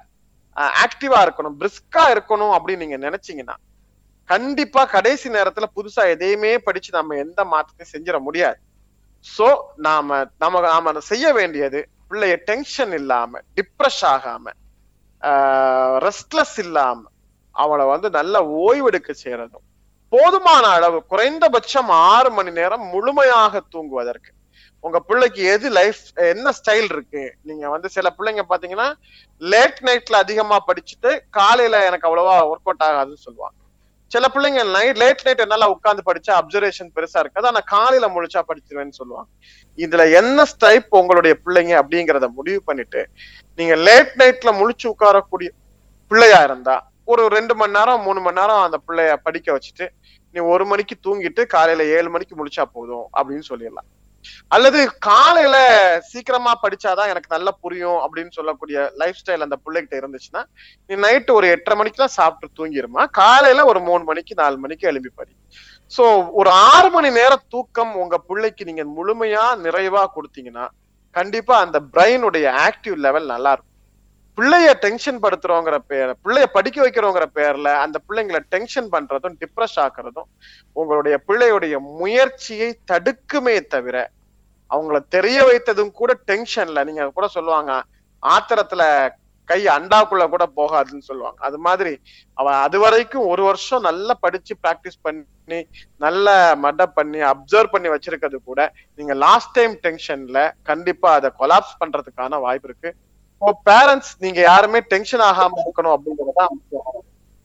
ஆக்டிவா இருக்கணும் பிரிஸ்கா இருக்கணும் அப்படின்னு நீங்க நினைச்சீங்கன்னா கண்டிப்பா கடைசி நேரத்துல புதுசா எதையுமே படிச்சு நம்ம எந்த மாற்றத்தையும் செஞ்சிட முடியாது சோ நாம நம்ம நாம செய்ய வேண்டியது பிள்ளைய டென்ஷன் இல்லாம டிப்ரெஸ் ஆகாம ரெஸ்ட்லெஸ் இல்லாம அவளை வந்து நல்ல ஓய்வெடுக்க செய்யறதும் போதுமான அளவு குறைந்தபட்சம் ஆறு மணி நேரம் முழுமையாக தூங்குவதற்கு உங்க பிள்ளைக்கு எது லைஃப் என்ன ஸ்டைல் இருக்கு நீங்க வந்து சில பிள்ளைங்க பாத்தீங்கன்னா லேட் நைட்ல அதிகமா படிச்சுட்டு காலையில எனக்கு அவ்வளவா ஒர்க் அவுட் ஆகாதுன்னு சொல்லுவாங்க சில பிள்ளைங்க நைட் லேட் நைட் என்னால உட்காந்து படிச்சா அப்சர்வேஷன் பெருசா இருக்காது ஆனா காலையில முழிச்சா படிச்சிருவேன்னு சொல்லுவாங்க இதுல என்ன டைப் உங்களுடைய பிள்ளைங்க அப்படிங்கறத முடிவு பண்ணிட்டு நீங்க லேட் நைட்ல முழிச்சு உட்காரக்கூடிய பிள்ளையா இருந்தா ஒரு ரெண்டு மணி நேரம் மூணு மணி நேரம் அந்த பிள்ளைய படிக்க வச்சுட்டு நீ ஒரு மணிக்கு தூங்கிட்டு காலையில ஏழு மணிக்கு முடிச்சா போதும் அப்படின்னு சொல்லிடலாம் அல்லது காலையில சீக்கிரமா படிச்சாதான் எனக்கு நல்லா புரியும் அப்படின்னு சொல்லக்கூடிய லைஃப் ஸ்டைல் அந்த பிள்ளைகிட்ட இருந்துச்சுன்னா நீ நைட்டு ஒரு எட்டரை மணிக்கு தான் சாப்பிட்டு தூங்கிருமா காலையில ஒரு மூணு மணிக்கு நாலு மணிக்கு எழுப்பி படி சோ ஒரு ஆறு மணி நேர தூக்கம் உங்க பிள்ளைக்கு நீங்க முழுமையா நிறைவா கொடுத்தீங்கன்னா கண்டிப்பா அந்த பிரெயினுடைய ஆக்டிவ் லெவல் நல்லா இருக்கும் பிள்ளைய டென்ஷன் படுத்துறோங்கிற பேர் பிள்ளைய படிக்க வைக்கிறோங்கிற பேர்ல அந்த பிள்ளைங்களை டென்ஷன் பண்றதும் டிப்ரெஸ் ஆக்குறதும் உங்களுடைய பிள்ளையுடைய முயற்சியை தடுக்குமே தவிர அவங்கள தெரிய வைத்ததும் கூட டென்ஷன்ல நீங்க கூட சொல்லுவாங்க ஆத்திரத்துல கை அண்டாக்குள்ள கூட போகாதுன்னு சொல்லுவாங்க அது மாதிரி அவன் அது வரைக்கும் ஒரு வருஷம் நல்லா படிச்சு பிராக்டிஸ் பண்ணி நல்ல மட பண்ணி அப்சர்வ் பண்ணி வச்சிருக்கிறது கூட நீங்க லாஸ்ட் டைம் டென்ஷன்ல கண்டிப்பா அதை கொலாப்ஸ் பண்றதுக்கான வாய்ப்பு இருக்கு இப்போ பேரண்ட்ஸ் நீங்க யாருமே டென்ஷன் ஆகாம இருக்கணும் அப்படிங்கறதான் முக்கியம்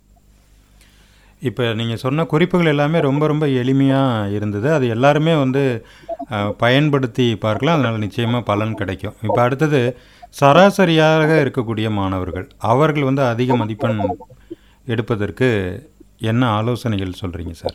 இப்போ நீங்கள் சொன்ன குறிப்புகள் எல்லாமே ரொம்ப ரொம்ப எளிமையாக இருந்தது அது எல்லாருமே வந்து அஹ், பயன்படுத்தி பார்க்கலாம் அதனால் நிச்சயமாக பலன் கிடைக்கும் இப்போ அடுத்தது சராசரியாக இருக்கக்கூடிய மாணவர்கள் அவர்கள் வந்து அதிக மதிப்பெண் எடுப்பதற்கு என்ன ஆலோசனைகள் சொல்கிறீங்க சார்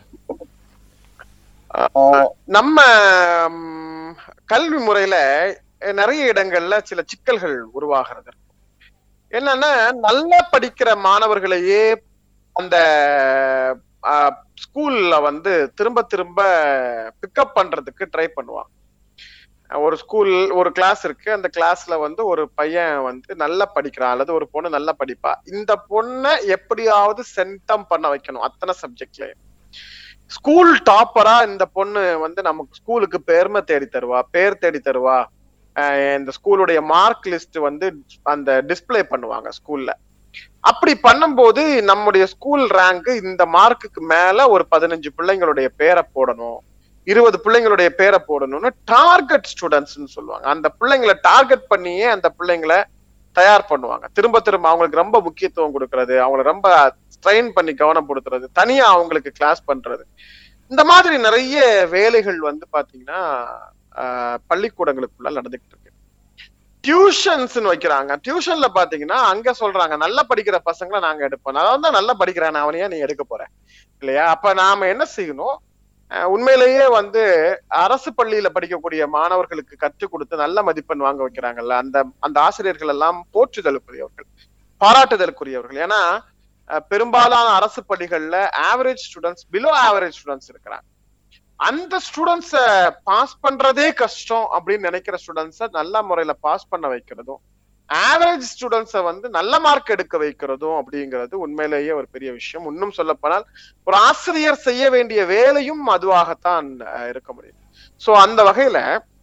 ஆஹ் நம்ம ம், கல்வி முறையில நிறைய இடங்கள்ல சில சிக்கல்கள் உருவாகிறது இருக்கு. என்னன்னா நல்லா படிக்கிற மாணவர்களையே அந்த ஸ்கூல்ல வந்து திரும்ப திரும்ப பிக்கப் பண்றதுக்கு ட்ரை பண்ணுவாங்க ஒரு ஸ்கூல் ஒரு கிளாஸ் இருக்கு அந்த கிளாஸ்ல வந்து ஒரு பையன் வந்து நல்லா படிக்கிறான் அல்லது ஒரு பொண்ணு நல்லா படிப்பா இந்த பொண்ணை எப்படியாவது சென்டம் பண்ண வைக்கணும் அத்தனை சப்ஜெக்ட்லயும் ஸ்கூல் டாப்பரா இந்த பொண்ணு வந்து நமக்கு ஸ்கூலுக்கு பெருமை தேடி தருவா பேர் தேடி தருவா அஹ் இந்த ஸ்கூலுடைய மார்க் லிஸ்ட் வந்து அந்த டிஸ்ப்ளே பண்ணுவாங்க ஸ்கூல்ல அப்படி பண்ணும்போது நம்முடைய ஸ்கூல் ரேங்க் இந்த மார்க்குக்கு மேல ஒரு பதினஞ்சு பிள்ளைங்களுடைய பேரை போடணும் இருபது பிள்ளைங்களுடைய பேரை போடணும்னு டார்கெட் ஸ்டூடெண்ட்ஸ்னு சொல்லுவாங்க அந்த பிள்ளைங்களை டார்கெட் பண்ணியே அந்த பிள்ளைங்களை தயார் பண்ணுவாங்க திரும்ப திரும்ப அவங்களுக்கு ரொம்ப முக்கியத்துவம் கொடுக்கறது அவங்கள ரொம்ப ஸ்ட்ரெயின் பண்ணி கவனப்படுத்துறது தனியா அவங்களுக்கு கிளாஸ் பண்றது இந்த மாதிரி நிறைய வேலைகள் வந்து பாத்தீங்கன்னா ஆஹ், பள்ளிக்கூடங்களுக்குள்ள நடந்துகிட்டு இருக்கு டியூஷன்ஸ் வைக்கிறாங்க டியூஷன்ல பாத்தீங்கன்னா அங்க சொல்றாங்க நல்லா படிக்கிற பசங்களை நாங்க எடுப்போம் நான் தான் நல்லா படிக்கிறேன் அவனையா நீ எடுக்க போற இல்லையா அப்ப நாம என்ன செய்யணும் அஹ் உண்மையிலேயே வந்து அரசு பள்ளியில படிக்கக்கூடிய மாணவர்களுக்கு கற்றுக் கொடுத்து நல்ல மதிப்பெண் வாங்க வைக்கிறாங்கல்ல அந்த அந்த ஆசிரியர்கள் எல்லாம் போற்றுதலுக்குரியவர்கள் பாராட்டுதலுக்குரியவர்கள் ஏன்னா அஹ் பெரும்பாலான அரசு பள்ளிகள்ல average students below average students இருக்கிறாங்க அந்த ஸ்டூடெண்ட்ஸ பாஸ் பண்றதே கஷ்டம் அப்படின்னு நினைக்கிற ஸ்டூடெண்ட்ஸ நல்ல முறையில பாஸ் பண்ண வைக்கிறதும் ஆவரேஜ் ஸ்டூடெண்ட்ஸ வந்து நல்ல மார்க் எடுக்க வைக்கிறதும் அப்படிங்கிறது உண்மையிலேயே ஒரு பெரிய விஷயம் இன்னும் சொல்ல போனால் ஒரு ஆசிரியர் செய்ய வேண்டிய வேலையும் அதுவாகத்தான் அஹ், இருக்க முடியும் சோ அந்த வகையில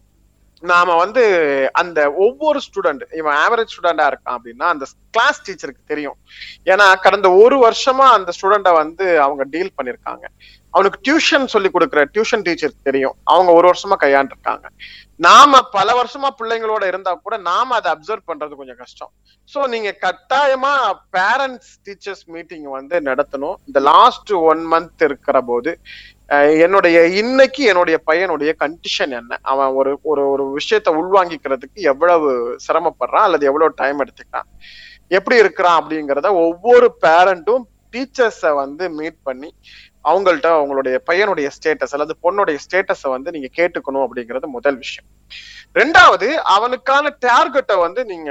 நாம வந்து அந்த ஒவ்வொரு ஸ்டூடெண்ட் இவன் ஆவரேஜ் ஸ்டூடெண்டா இருக்கான் அப்படின்னா அந்த கிளாஸ் டீச்சருக்கு தெரியும் ஏன்னா கடந்த ஒரு வருஷமா அந்த ஸ்டூடெண்ட வந்து அவங்க டீல் பண்ணிருக்காங்க அவனுக்கு டியூஷன் சொல்லி கொடுக்குற டியூஷன் டீச்சருக்கு தெரியும் அவங்க ஒரு வருஷமா கையாண்டிருக்காங்க நாம பல வருஷமா பிள்ளைங்களோட இருந்தா கூட நாம அதை அப்சர்வ் பண்றது கொஞ்சம் கஷ்டம் சோ நீங்க கட்டாயமா பேரண்ட்ஸ் டீச்சர்ஸ் மீட்டிங் வந்து நடத்தணும் இந்த லாஸ்ட் ஒன் மந்த் இருக்கிற போது அஹ், என்னுடைய இன்னைக்கு என்னுடைய பையனுடைய கண்டிஷன் என்ன அவன் ஒரு ஒரு ஒரு விஷயத்த உள்வாங்கிக்கிறதுக்கு எவ்வளவு சிரமப்படுறான் அல்லது எவ்வளவு டைம் எடுத்துக்கிறான் எப்படி இருக்கிறான் அப்படிங்கிறத ஒவ்வொரு பேரண்ட்டும் டீச்சர்ஸை வந்து மீட் பண்ணி அவங்கள்ட்ட அவங்களுடைய பையனுடைய ஸ்டேட்டஸ் அல்லது பொண்ணுடைய ஸ்டேட்டஸை வந்து நீங்க கேட்டுக்கணும் அப்படிங்கிறது முதல் விஷயம் ரெண்டாவது அவனுக்கான டார்கெட்டை வந்து நீங்க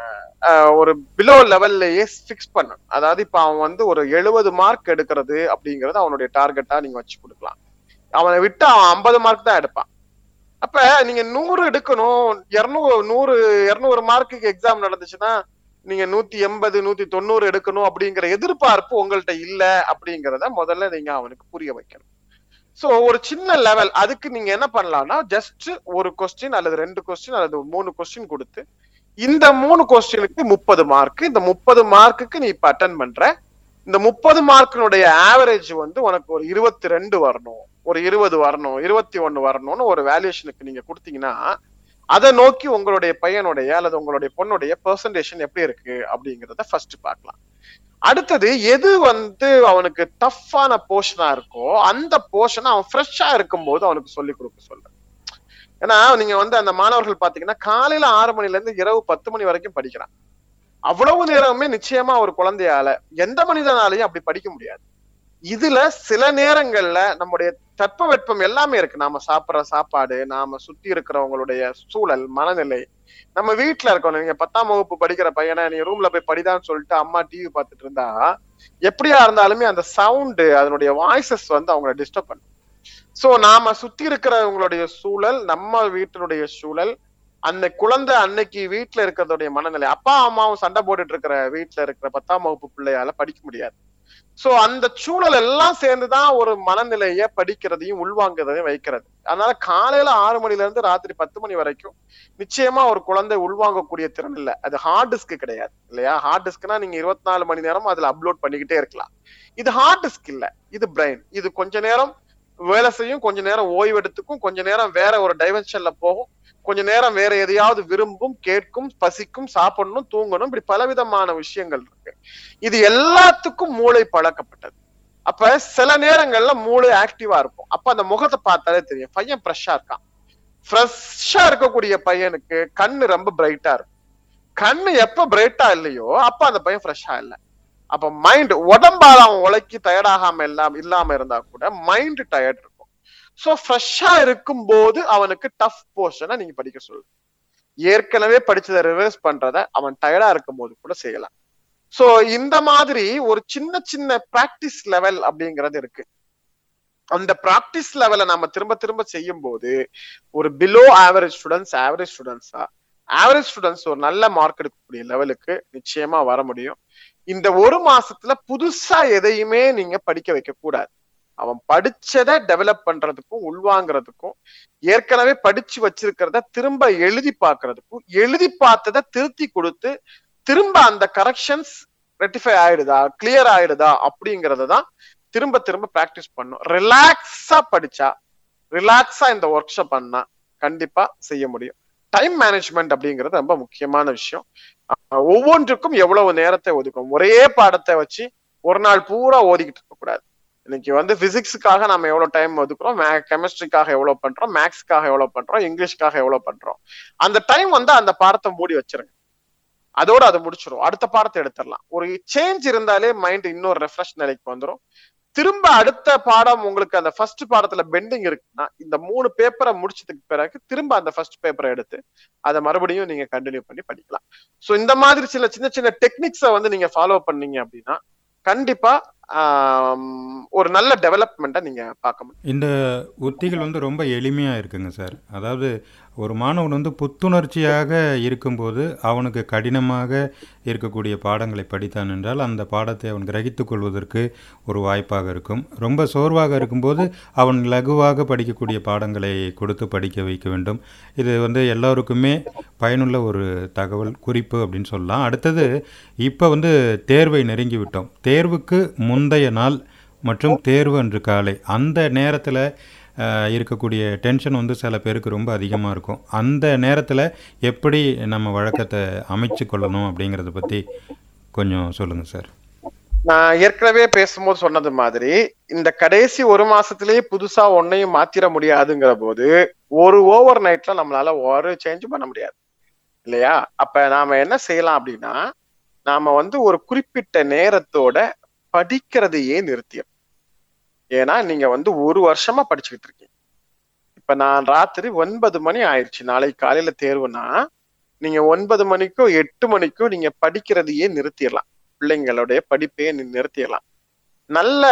அஹ், ஒரு பிலோ லெவல்லையே ஃபிக்ஸ் பண்ணணும் அதாவது இப்ப அவன் வந்து ஒரு எழுபது மார்க் எடுக்கிறது அப்படிங்கறது அவனுடைய டார்கெட்டா நீங்க வச்சு கொடுக்கலாம் அவனை விட்டு அவன் ஐம்பது மார்க் தான் எடுப்பான் அப்ப நீங்க நூறு எடுக்கணும் இருநூறு நூறு இருநூறு மார்க்குக்கு எக்ஸாம் நடந்துச்சுன்னா நீங்க நூத்தி எண்பது நூத்தி தொண்ணூறு எடுக்கணும் அப்படிங்கிற எதிர்பார்ப்பு உங்கள்ட்ட இல்ல அப்படிங்கறத முதல்ல நீங்க அவனுக்கு புரிய வைக்கணும் சோ ஒரு சின்ன லெவல் அதுக்கு நீங்க என்ன பண்ணலாம்னா ஜஸ்ட் ஒரு கொஸ்டின் அல்லது ரெண்டு கொஸ்டின் அல்லது மூணு கொஸ்டின் கொடுத்து இந்த மூணு கொஸ்டினுக்கு முப்பது மார்க் இந்த முப்பது மார்க்குக்கு நீ இப்ப அட்டன் பண்ற இந்த முப்பது மார்க்கினுடைய ஆவரேஜ் வந்து உனக்கு ஒரு இருபத்தி ரெண்டு வரணும் ஒரு இருபது வரணும் இருபத்தி ஒண்ணு வரணும்னு ஒரு வேல்யூஷனுக்கு நீங்க கொடுத்தீங்கன்னா அதை நோக்கி உங்களுடைய பையனுடைய அல்லது உங்களுடைய பொண்ணுடைய பெர்சன்டேஷன் எப்படி இருக்கு அப்படிங்கறத ஃபர்ஸ்ட் பார்க்கலாம் அடுத்தது எது வந்து அவனுக்கு டஃப்பான போர்ஷனா இருக்கோ அந்த போர்ஷனை அவன் ஃப்ரெஷ்ஷா இருக்கும்போது அவனுக்கு சொல்லி கொடுக்க சொல்றேன் ஏன்னா நீங்க வந்து அந்த மாணவர்கள் பாத்தீங்கன்னா காலையில ஆறு மணில இருந்து இரவு பத்து மணி வரைக்கும் படிக்கிறான் அவ்வளவு நேரமே நிச்சயமா ஒரு குழந்தையால எந்த மனிதனாலையும் அப்படி படிக்க முடியாது இதுல சில நேரங்கள்ல நம்முடைய தட்பவெட்பம் எல்லாமே இருக்கு நாம சாப்பிடுற சாப்பாடு நாம சுத்தி இருக்கிறவங்களுடைய சூழல் மனநிலை நம்ம வீட்டுல இருக்கோம் நீங்க பத்தாம் வகுப்பு படிக்கிற பையனை நீ ரூம்ல போய் படிதான்னு சொல்லிட்டு அம்மா டிவி பார்த்துட்டு இருந்தா எப்படியா இருந்தாலுமே அந்த சவுண்டு அதனுடைய வாய்ஸஸ் வந்து அவங்கள டிஸ்டர்ப் பண்ணும் சோ நாம சுத்தி இருக்கிறவங்களுடைய சூழல் நம்ம வீட்டினுடைய சூழல் அந்த குழந்தை அன்னைக்கு வீட்டுல இருக்கிறதுடைய மனநிலை அப்பா அம்மாவும் சண்டை போட்டுட்டு இருக்கிற வீட்டுல இருக்கிற பத்தாம் வகுப்பு பிள்ளையால படிக்க முடியாது சோ அந்த சூழல் எல்லாம் சேர்ந்துதான் ஒரு மனநிலைய படிக்கிறதையும் உள்வாங்குறதையும் வைக்கிறது அதனால காலையில ஆறு மணில இருந்து ராத்திரி பத்து மணி வரைக்கும் நிச்சயமா ஒரு குழந்தை உள்வாங்கக்கூடிய திறன் இல்ல அது ஹார்ட் டிஸ்க் கிடையாது இல்லையா ஹார்ட் டிஸ்க்னா நீங்க இருபத்தி நாலு மணி நேரம் அதுல அப்லோட் பண்ணிக்கிட்டே இருக்கலாம் இது ஹார்ட் டிஸ்க் இல்ல இது பிரெயின் இது கொஞ்ச நேரம் வேலை செய்யும் கொஞ்ச நேரம் ஓய்வெடுத்துக்கும் கொஞ்ச நேரம் வேற ஒரு டைமென்ஷன்ல போகும் கொஞ்ச நேரம் வேற எதையாவது விரும்பும் கேட்கும் பசிக்கும் சாப்பிடணும் தூங்கணும் இப்படி பலவிதமான விஷயங்கள் இருக்கு இது எல்லாத்துக்கும் மூளை பழக்கப்பட்டது அப்ப சில நேரங்கள்ல மூளை ஆக்டிவா இருக்கும் அப்ப அந்த முகத்தை பார்த்தாலே தெரியும் பையன் ஃப்ரெஷ்ஷா இருக்கான் ஃப்ரெஷ்ஷா இருக்கக்கூடிய பையனுக்கு கண்ணு ரொம்ப பிரைட்டா இருக்கும் கண்ணு எப்ப பிரைட்டா இல்லையோ அப்ப அந்த பையன் ஃப்ரெஷ்ஷா இல்ல அப்ப மைண்ட் உடம்பால அவன் உழைக்கி டயர்டாகாம இல்லாம இல்லாம இருந்தா கூட மைண்ட் டயர்ட் இருக்கும் சோ ஃப்ரெஷ்ஷா இருக்கும் போது அவனுக்கு டஃப் போர்ஷனை நீங்க படிக்க சொல்லு ஏற்கனவே படிச்சதை ரிவர்ஸ் பண்றத அவன் டயர்டா இருக்கும் போது கூட செய்யலாம் சோ இந்த மாதிரி ஒரு சின்ன சின்ன பிராக்டிஸ் லெவல் அப்படிங்கிறது இருக்கு அந்த பிராக்டிஸ் லெவலை நம்ம திரும்ப திரும்ப செய்யும் போது ஒரு பிலோ ஆவரேஜ் ஸ்டூடெண்ட்ஸ் ஆவரேஜ் ஸ்டூடெண்ட்ஸா ஆவரேஜ் ஸ்டூடெண்ட்ஸ் ஒரு நல்ல மார்க் எடுக்கக்கூடிய லெவலுக்கு நிச்சயமா வர முடியும் இந்த ஒரு மாசத்துல புதுசா எதையுமே நீங்க படிக்க வைக்க கூடாது அவன் படிச்சதை டெவலப் பண்றதுக்கும் உள்வாங்கிறதுக்கும் ஏற்கனவே படிச்சு வச்சிருக்கிறத திரும்ப எழுதி பார்க்கறதுக்கும் எழுதி பார்த்ததை திருத்தி கொடுத்து திரும்ப அந்த கரெக்ஷன்ஸ் ரெட்டிஃபை ஆயிடுதா கிளியர் ஆயிடுதா அப்படிங்கறத தான் திரும்ப திரும்ப பிராக்டிஸ் பண்ணும் ரிலாக்ஸா படிச்சா ரிலாக்ஸா இந்த ஒர்க் ஷாப் பண்ணா கண்டிப்பா செய்ய முடியும் டைம் மேனேஜ்மெண்ட் அப்படிங்கிறது ரொம்ப முக்கியமான விஷயம் அஹ் ஒவ்வொன்றுக்கும் எவ்வளவு நேரத்தை ஒதுக்கும் ஒரே பாடத்தை வச்சு ஒரு நாள் பூரா ஓதிக்கிட்டு இருக்க கூடாது இன்னைக்கு வந்து பிசிக்ஸுக்காக நம்ம எவ்வளவு டைம் ஒதுக்குறோம் கெமிஸ்ட்ரிக்காக எவ்வளவு பண்றோம் மேக்ஸ்க்காக எவ்வளவு பண்றோம் இங்கிலீஷ்க்காக எவ்வளவு பண்றோம் அந்த டைம் வந்து அந்த பாடத்தை மூடி வச்சிருங்க அதோட அது முடிச்சிடும் அடுத்த பாடத்தை எடுத்துடலாம் ஒரு சேஞ்ச் இருந்தாலே மைண்ட் இன்னொரு ரெஃப்ரெஷ் நிலைக்கு வந்துடும் திரும்ப அடுத்த பாடம் உங்களுக்கு அந்த ஃபர்ஸ்ட் பாடத்துல பெண்டிங் இருக்குன்னா இந்த மூணு பேப்பரை முடிச்சதுக்கு பிறகு திரும்ப அந்த ஃபர்ஸ்ட் பேப்பரை எடுத்து அதை மறுபடியும் நீங்க கண்டினியூ பண்ணி படிக்கலாம் சோ இந்த மாதிரி சில சின்ன சின்ன டெக்னிக்ஸை வந்து நீங்க ஃபாலோ பண்ணீங்க அப்படின்னா கண்டிப்பா ஆம், ஒரு நல்ல டெவலப்மெண்ட்டை நீங்க பார்க்க முடியும் இந்த உத்திகள் வந்து ரொம்ப எளிமையாக இருக்குங்க சார் அதாவது ஒரு மாணவன் வந்து புத்துணர்ச்சியாக இருக்கும்போது அவனுக்கு கடினமாக இருக்கக்கூடிய பாடங்களை படித்தான் என்றால் அந்த பாடத்தை அவன் கிரகித்துக் கொள்வதற்கு ஒரு வாய்ப்பாக இருக்கும் ரொம்ப சோர்வாக இருக்கும்போது அவன் லகுவாக படிக்கக்கூடிய பாடங்களை கொடுத்து படிக்க வைக்க வேண்டும் இது வந்து எல்லோருக்குமே பயனுள்ள ஒரு தகவல் குறிப்பு அப்படின்னு சொல்லலாம் அடுத்தது இப்போ வந்து தேர்வை நெருங்கி விட்டோம் தேர்வுக்கு முந்தைய நாள் மற்றும் தேர்வு அன்று காலை அந்த நேரத்தில் இருக்கக்கூடிய டென்ஷன் வந்து சில பேருக்கு ரொம்ப அதிகமாக இருக்கும் அந்த நேரத்தில் எப்படி நம்ம வழக்கத்தை அமைச்சு கொள்ளணும் அப்படிங்கிறத பற்றி கொஞ்சம் சொல்லுங்கள் சார் நான் ஏற்கனவே பேசும்போது சொன்னது மாதிரி இந்த கடைசி ஒரு மாசத்திலேயே புதுசா ஒன்னையும் மாத்திர முடியாதுங்கிற போது ஒரு ஓவர் நைட்ல நம்மளால ஒரு சேஞ்ச் பண்ண முடியாது இல்லையா அப்ப நாம என்ன செய்யலாம் அப்படின்னா நாம வந்து ஒரு குறிப்பிட்ட நேரத்தோட படிக்கிறதையே நிறுத்தியும் ஏன்னா நீங்க வந்து ஒரு வருஷமா படிச்சுக்கிட்டு இருக்கீங்க இப்ப நான் ராத்திரி ஒன்பது மணி ஆயிடுச்சு நாளைக்கு காலையில தேர்வுனா நீங்க ஒன்பது மணிக்கோ எட்டு மணிக்கோ நீங்க படிக்கிறதையே நிறுத்திடலாம் பிள்ளைங்களுடைய படிப்பையே நீ நிறுத்திடலாம் நல்ல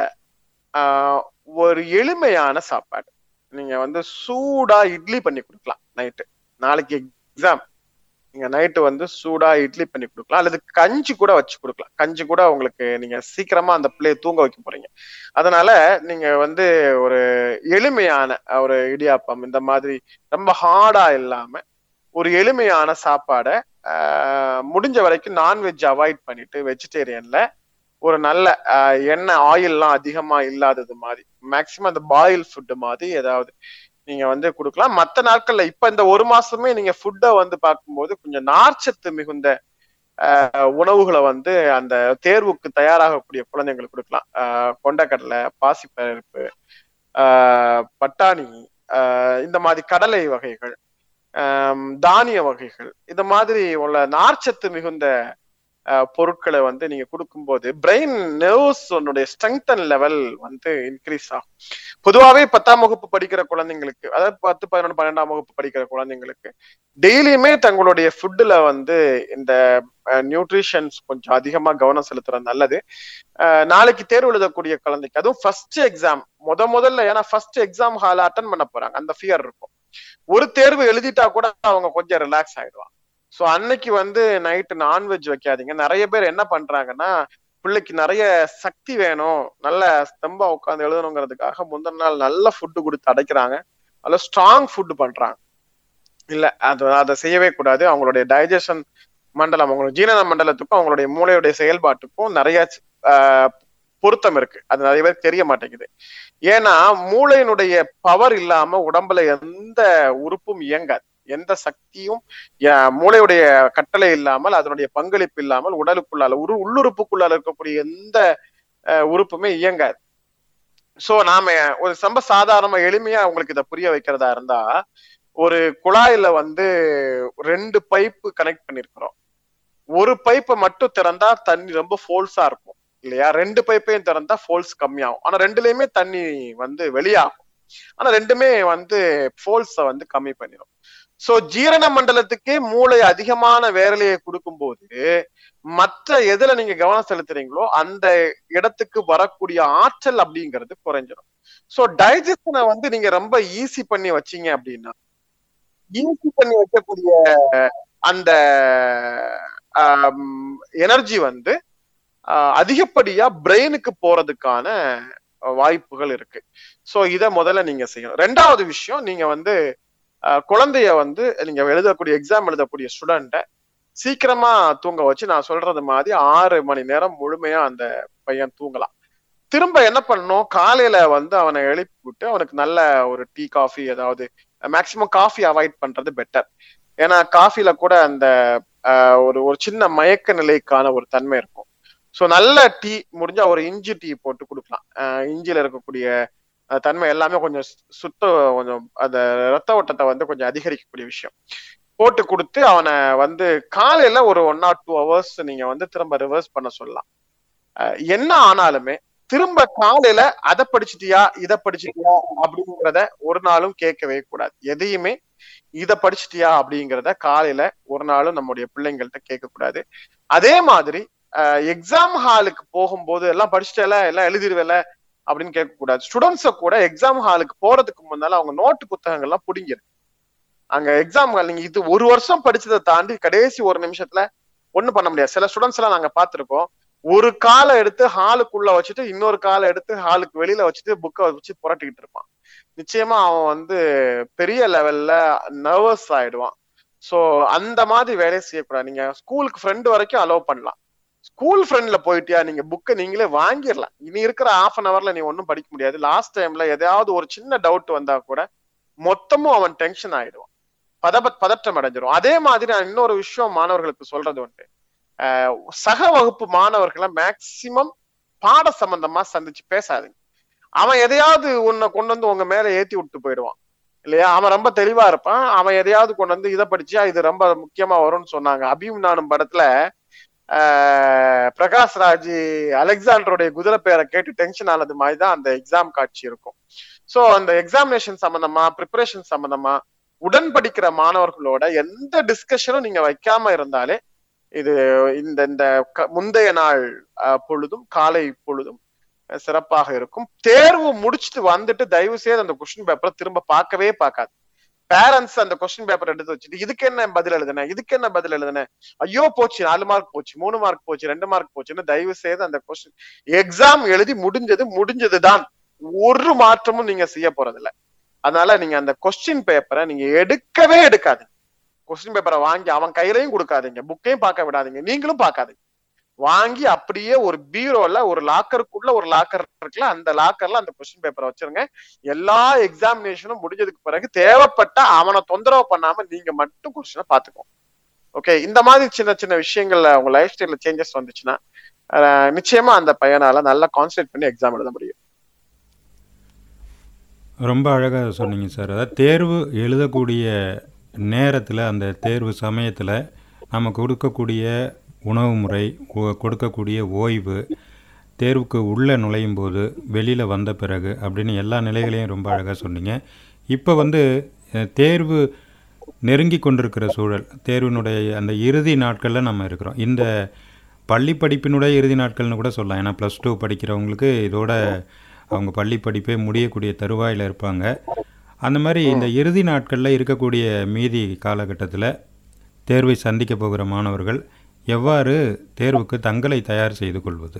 ஆஹ், ஒரு எளிமையான சாப்பாடு நீங்க வந்து சூடா இட்லி பண்ணி கொடுக்கலாம் நைட்டு நாளைக்கு எக்ஸாம் நீங்க நைட்டு வந்து சூடா இட்லி பண்ணி கொடுக்கலாம் அல்லது கஞ்சி கூட வச்சு கொடுக்கலாம் கஞ்சி கூட உங்களுக்கு நீங்க சீக்கிரமா அந்த பிள்ளைய தூங்க வைக்க போறீங்க அதனால நீங்க வந்து ஒரு எளிமையான ஒரு இடியாப்பம் இந்த மாதிரி ரொம்ப ஹார்டா இல்லாம ஒரு எளிமையான சாப்பாடை ஆஹ், முடிஞ்ச வரைக்கும் நான்வெஜ் அவாய்ட் பண்ணிட்டு வெஜிடேரியன்ல ஒரு நல்ல ஆஹ், எண்ணெய் ஆயில்லாம் அதிகமா இல்லாதது மாதிரி மேக்சிமம் அந்த பாயில் ஃபுட்டு மாதிரி ஏதாவது நீங்க வந்து கொடுக்கலாம் மற்ற நாட்கள்ல இப்ப இந்த ஒரு மாசமே நீங்க ஃபுட்டை வந்து பார்க்கும்போது கொஞ்சம் நார்ச்சத்து மிகுந்த ஆஹ், உணவுகளை வந்து அந்த தேர்வுக்கு தயாராகக்கூடிய குழந்தைங்களுக்கு கொடுக்கலாம் ஆஹ், கொண்டக்கடலை பாசிப்பருப்பு ஆஹ், பட்டாணி ஆஹ், இந்த மாதிரி கடலை வகைகள் ஆம், தானிய வகைகள் இந்த மாதிரி உள்ள நார்ச்சத்து மிகுந்த அஹ், பொருட்களை வந்து நீங்க கொடுக்கும்போது பிரெயின் நர்வ்ஸ் உன்னுடைய ஸ்ட்ரெங்தன் லெவல் வந்து இன்க்ரீஸ் ஆகும் பொதுவாகவே பத்தாம் வகுப்பு படிக்கிற குழந்தைங்களுக்கு அதாவது பத்து பதினொன்று பன்னெண்டாம் வகுப்பு படிக்கிற குழந்தைங்களுக்கு டெய்லியுமே தங்களுடைய ஃபுட்டுல வந்து இந்த நியூட்ரிஷன்ஸ் கொஞ்சம் அதிகமா கவனம் செலுத்துறது நல்லது அஹ், நாளைக்கு தேர்வு எழுதக்கூடிய குழந்தைக்கு அதுவும் ஃபர்ஸ்ட் எக்ஸாம் முத முதல்ல ஏன்னா ஃபர்ஸ்ட் எக்ஸாம் ஹால அட்டன் பண்ண போறாங்க அந்த ஃபியர் இருக்கும் ஒரு தேர்வு எழுதிட்டா கூட அவங்க கொஞ்சம் ரிலாக்ஸ் ஆயிடுவாங்க சோ அன்னைக்கு வந்து நைட்டு நான்வெஜ் வைக்காதீங்க நிறைய பேர் என்ன பண்றாங்கன்னா பிள்ளைக்கு நிறைய சக்தி வேணும் நல்ல ஸ்தம்பா உட்காந்து எழுதணுங்கிறதுக்காக முந்தின நாள் நல்ல ஃபுட்டு கொடுத்து அடைக்கிறாங்க நல்ல ஸ்ட்ராங் ஃபுட் பண்றாங்க இல்ல அது அதை செய்யவே கூடாது அவங்களுடைய டைஜஷன் மண்டலம் அவங்களோட ஜீரண மண்டலத்துக்கும் அவங்களுடைய மூளையுடைய செயல்பாட்டுக்கும் நிறைய ஆஹ், பொருத்தம் இருக்கு அது நிறைய பேருக்கு தெரிய மாட்டேங்குது ஏன்னா மூளையினுடைய பவர் இல்லாம உடம்புல எந்த உறுப்பும் இயங்காது எந்த சக்தியும் ய- மூளையுடைய கட்டளை இல்லாமல் அதனுடைய பங்களிப்பு இல்லாமல் உடலுக்குள்ளால உரு உள்ளுறுப்புக்குள்ளால இருக்கக்கூடிய எந்த அஹ், உறுப்புமே இயங்காது சோ நாம ஒரு சம்ப சாதாரணமா எளிமையா உங்களுக்கு இதை புரிய வைக்கிறதா இருந்தா ஒரு குழாயில வந்து ரெண்டு பைப்பு கனெக்ட் பண்ணிருக்கிறோம் ஒரு பைப்பை மட்டும் திறந்தா தண்ணி ரொம்ப ஃபோல்ஸா இருக்கும் இல்லையா ரெண்டு பைப்பையும் திறந்தா ஃபோல்ஸ் கம்மியாகும் ஆனா ரெண்டுலயுமே தண்ணி வந்து வெளியாகும் ஆனா ரெண்டுமே வந்து ஃபோல்ஸ வந்து கம்மி பண்ணிடும் சோ ஜீரண மண்டலத்துக்கே மூளை அதிகமான வேலையை கொடுக்கும்போது மற்ற எதுல நீங்க கவனம் செலுத்துறீங்களோ அந்த இடத்துக்கு வரக்கூடிய ஆற்றல் அப்படிங்கிறது குறைஞ்சிடும் சோ டைஜஷனை வந்து நீங்க ரொம்ப ஈஸி பண்ணி வச்சீங்க அப்படின்னா ஈஸி பண்ணி வைக்கக்கூடிய அந்த எனர்ஜி வந்து ஆஹ், அதிகப்படியா பிரெயினுக்கு போறதுக்கான வாய்ப்புகள் இருக்கு சோ இத முதல்ல நீங்க செய்யணும் ரெண்டாவது விஷயம் நீங்க வந்து ஆஹ், குழந்தைய வந்து நீங்க எழுதக்கூடிய எக்ஸாம் எழுதக்கூடிய ஸ்டூடெண்ட்டை சீக்கிரமா தூங்க வச்சு நான் சொல்றது மாதிரி ஆறு மணி நேரம் முழுமையா அந்த பையன் தூங்கலாம் திரும்ப என்ன பண்ணணும் காலையில வந்து அவனை எழுப்பி விட்டு அவனுக்கு நல்ல ஒரு டீ காஃபி ஏதாவது மேக்சிமம் காஃபி அவாய்ட் பண்றது பெட்டர் ஏன்னா காஃபில கூட அந்த ஆஹ், ஒரு ஒரு சின்ன மயக்க நிலைக்கான ஒரு தன்மை இருக்கும் ஸோ நல்ல டீ முடிஞ்சா ஒரு இஞ்சி டீ போட்டு கொடுக்கலாம் ஆஹ், இஞ்சில இருக்கக்கூடிய அஹ், தன்மை எல்லாமே கொஞ்சம் சு- சுத்த கொஞ்சம் அந்த ரத்த ஓட்டத்தை வந்து கொஞ்சம் அதிகரிக்கக்கூடிய விஷயம் போட்டு கொடுத்து அவனை வந்து காலையில ஒரு ஒன் ஆர் டூ ஹவர்ஸ் நீங்க வந்து திரும்ப ரிவர்ஸ் பண்ண சொல்லலாம் அஹ் என்ன ஆனாலுமே திரும்ப காலையில அதை படிச்சிட்டியா இதை படிச்சிட்டியா அப்படிங்கிறத ஒரு நாளும் கேட்கவே கூடாது எதையுமே இத படிச்சிட்டியா அப்படிங்கிறத காலையில ஒரு நாளும் நம்முடைய பிள்ளைங்கள்ட்ட கேட்க கூடாது அதே மாதிரி எக்ஸாம் ஹாலுக்கு போகும்போது எல்லாம் படிச்சிட்டல எல்லாம் எழுதிருவேல அப்படின்னு கேட்க கூடாது ஸ்டூடெண்ட்ஸ கூட எக்ஸாம் ஹாலுக்கு போறதுக்கு முன்னால அவங்க நோட்டு புத்தகங்கள்லாம் பிடிங்கிரு அங்க எக்ஸாம் ஹால் நீங்க இது ஒரு வருஷம் படிச்சதை தாண்டி கடைசி ஒரு நிமிஷத்துல ஒண்ணும் பண்ண முடியாது சில ஸ்டூடெண்ட்ஸ் எல்லாம் நாங்க பாத்திருக்கோம் ஒரு காலை எடுத்து ஹாலுக்குள்ள வச்சுட்டு இன்னொரு காலை எடுத்து ஹாலுக்கு வெளியில வச்சுட்டு புக்கை வச்சு புரட்டிக்கிட்டு இருப்பான் நிச்சயமா அவன் வந்து பெரிய லெவல்ல நர்வஸ் ஆயிடுவான் சோ அந்த மாதிரி வேலையை செய்யக்கூடாது நீங்க ஸ்கூலுக்கு ஃப்ரெண்டு வரைக்கும் அலோவ் பண்ணலாம் ஸ்கூல் ஃப்ரெண்ட்ல போயிட்டியா நீங்க புக்கை நீங்களே வாங்கிடலாம் இனி இருக்கிற ஹாஃப் அன் ஹவர்ல நீ ஒன்றும் படிக்க முடியாது லாஸ்ட் டைம்ல எதையாவது ஒரு சின்ன டவுட் வந்தா கூட மொத்தமும் அவன் டென்ஷன் ஆயிடுவான் பதபத் பதற்றம் அடைஞ்சிரும் அதே மாதிரி நான் இன்னொரு விஷயம் மாணவர்களுக்கு சொல்றது உண்டு அஹ் சக வகுப்பு மாணவர்களை மேக்சிமம் பாட சம்பந்தமா சந்திச்சு பேசாதீங்க அவன் எதையாவது உன்னை கொண்டு வந்து உங்க மேல ஏத்தி விட்டு போயிடுவான் இல்லையா அவன் ரொம்ப தெளிவா இருப்பான் அவன் எதையாவது கொண்டு வந்து இதை படிச்சா இது ரொம்ப முக்கியமா வரும்னு சொன்னாங்க அபியும் நானும் படத்துல ஆஹ் பிரகாஷ் ராஜ் அலெக்சாண்டருடைய குதிரை பேரை கேட்டு டென்ஷன் ஆனது மாதிரி தான் அந்த எக்ஸாம் காட்சி இருக்கும் சோ அந்த எக்ஸாமினேஷன் சம்பந்தமா ப்ரிப்பரேஷன் சம்பந்தமா உடன் படிக்கிற மாணவர்களோட எந்த டிஸ்கஷனும் நீங்க வைக்காம இருந்தாலே இது இந்த இந்த க- முந்தைய நாள் அஹ், பொழுதும் காலை பொழுதும் அஹ், சிறப்பாக இருக்கும் தேர்வு முடிச்சுட்டு வந்துட்டு தயவு செய்து அந்த கொஸ்டின் பேப்பரை திரும்ப பார்க்கவே பார்க்காது பேரண்ட்ஸ் அந்த கொஸ்டின் பேப்பர் எடுத்து வச்சுட்டு இதுக்கு என்ன பதில் எழுதுனேன் இதுக்கு என்ன பதில் எழுதுனேன் ஐயோ போச்சு நாலு மார்க் போச்சு மூணு மார்க் போச்சு ரெண்டு மார்க் போச்சுன்னு தயவு செய்து அந்த கொஸ்டின் எக்ஸாம் எழுதி முடிஞ்சது முடிஞ்சதுதான் ஒரு மாற்றமும் நீங்க செய்ய போறதில்ல அதனால நீங்க அந்த கொஸ்டின் பேப்பரை நீங்க எடுக்கவே எடுக்காதீங்க கொஸ்டின் பேப்பரை வாங்கி அவன் கையிலையும் கொடுக்காதீங்க புக்கையும் பார்க்க விடாதீங்க நீங்களும் பார்க்காதீங்க வாங்கி அப்படியே ஒரு பீரோல ஒரு லாக்கருக்குள்ள ஒரு லாக்கர் இருக்குல்ல அந்த லாக்கர்ல அந்த கொஸ்டின் பேப்பரை வச்சிருங்க எல்லா எக்ஸாமினேஷனும் முடிஞ்சதுக்கு பிறகு தேவைப்பட்ட அவனை தொந்தரவு பண்ணாம நீங்க மட்டும் கொஸ்டினை பாத்துக்கோங்க ஓகே இந்த மாதிரி சின்ன சின்ன விஷயங்கள்ல உங்க லைஃப் ஸ்டைல்ல சேஞ்சஸ் வந்துச்சுன்னா அஹ், நிச்சயமா அந்த பையனால நல்லா கான்சென்ட்ரேட் பண்ணி எக்ஸாம் எழுத முடியும் ரொம்ப அழகாக சொன்னீங்க சார் அதாவது தேர்வு எழுதக்கூடிய நேரத்தில் அந்த தேர்வு சமயத்தில் நம்ம கொடுக்கக்கூடிய உணவு முறை ஒ- கொடுக்கக்கூடிய ஓய்வு தேர்வுக்கு உள்ளே நுழையும் போது வெளியில் வந்த பிறகு அப்படின்னு எல்லா நிலைகளையும் ரொம்ப அழகாக சொன்னீங்க இப்போ வந்து அஹ், தேர்வு நெருங்கி கொண்டிருக்கிற சூழல் தேர்வினுடைய அந்த இறுதி நாட்களில் நம்ம இருக்கிறோம் இந்த பள்ளி படிப்பினுடைய இறுதி நாட்கள்னு கூட சொல்லலாம் ஏன்னா ப்ளஸ் டூ படிக்கிறவங்களுக்கு இதோட அவங்க பள்ளி படிப்பே முடியக்கூடிய தருவாயில் இருப்பாங்க அந்த மாதிரி இந்த இறுதி நாட்களில் இருக்கக்கூடிய மீதி காலகட்டத்தில் தேர்வை சந்திக்க போகிற மாணவர்கள் எவ்வாறு தேர்வுக்கு தங்களை தயார் செய்து கொள்வது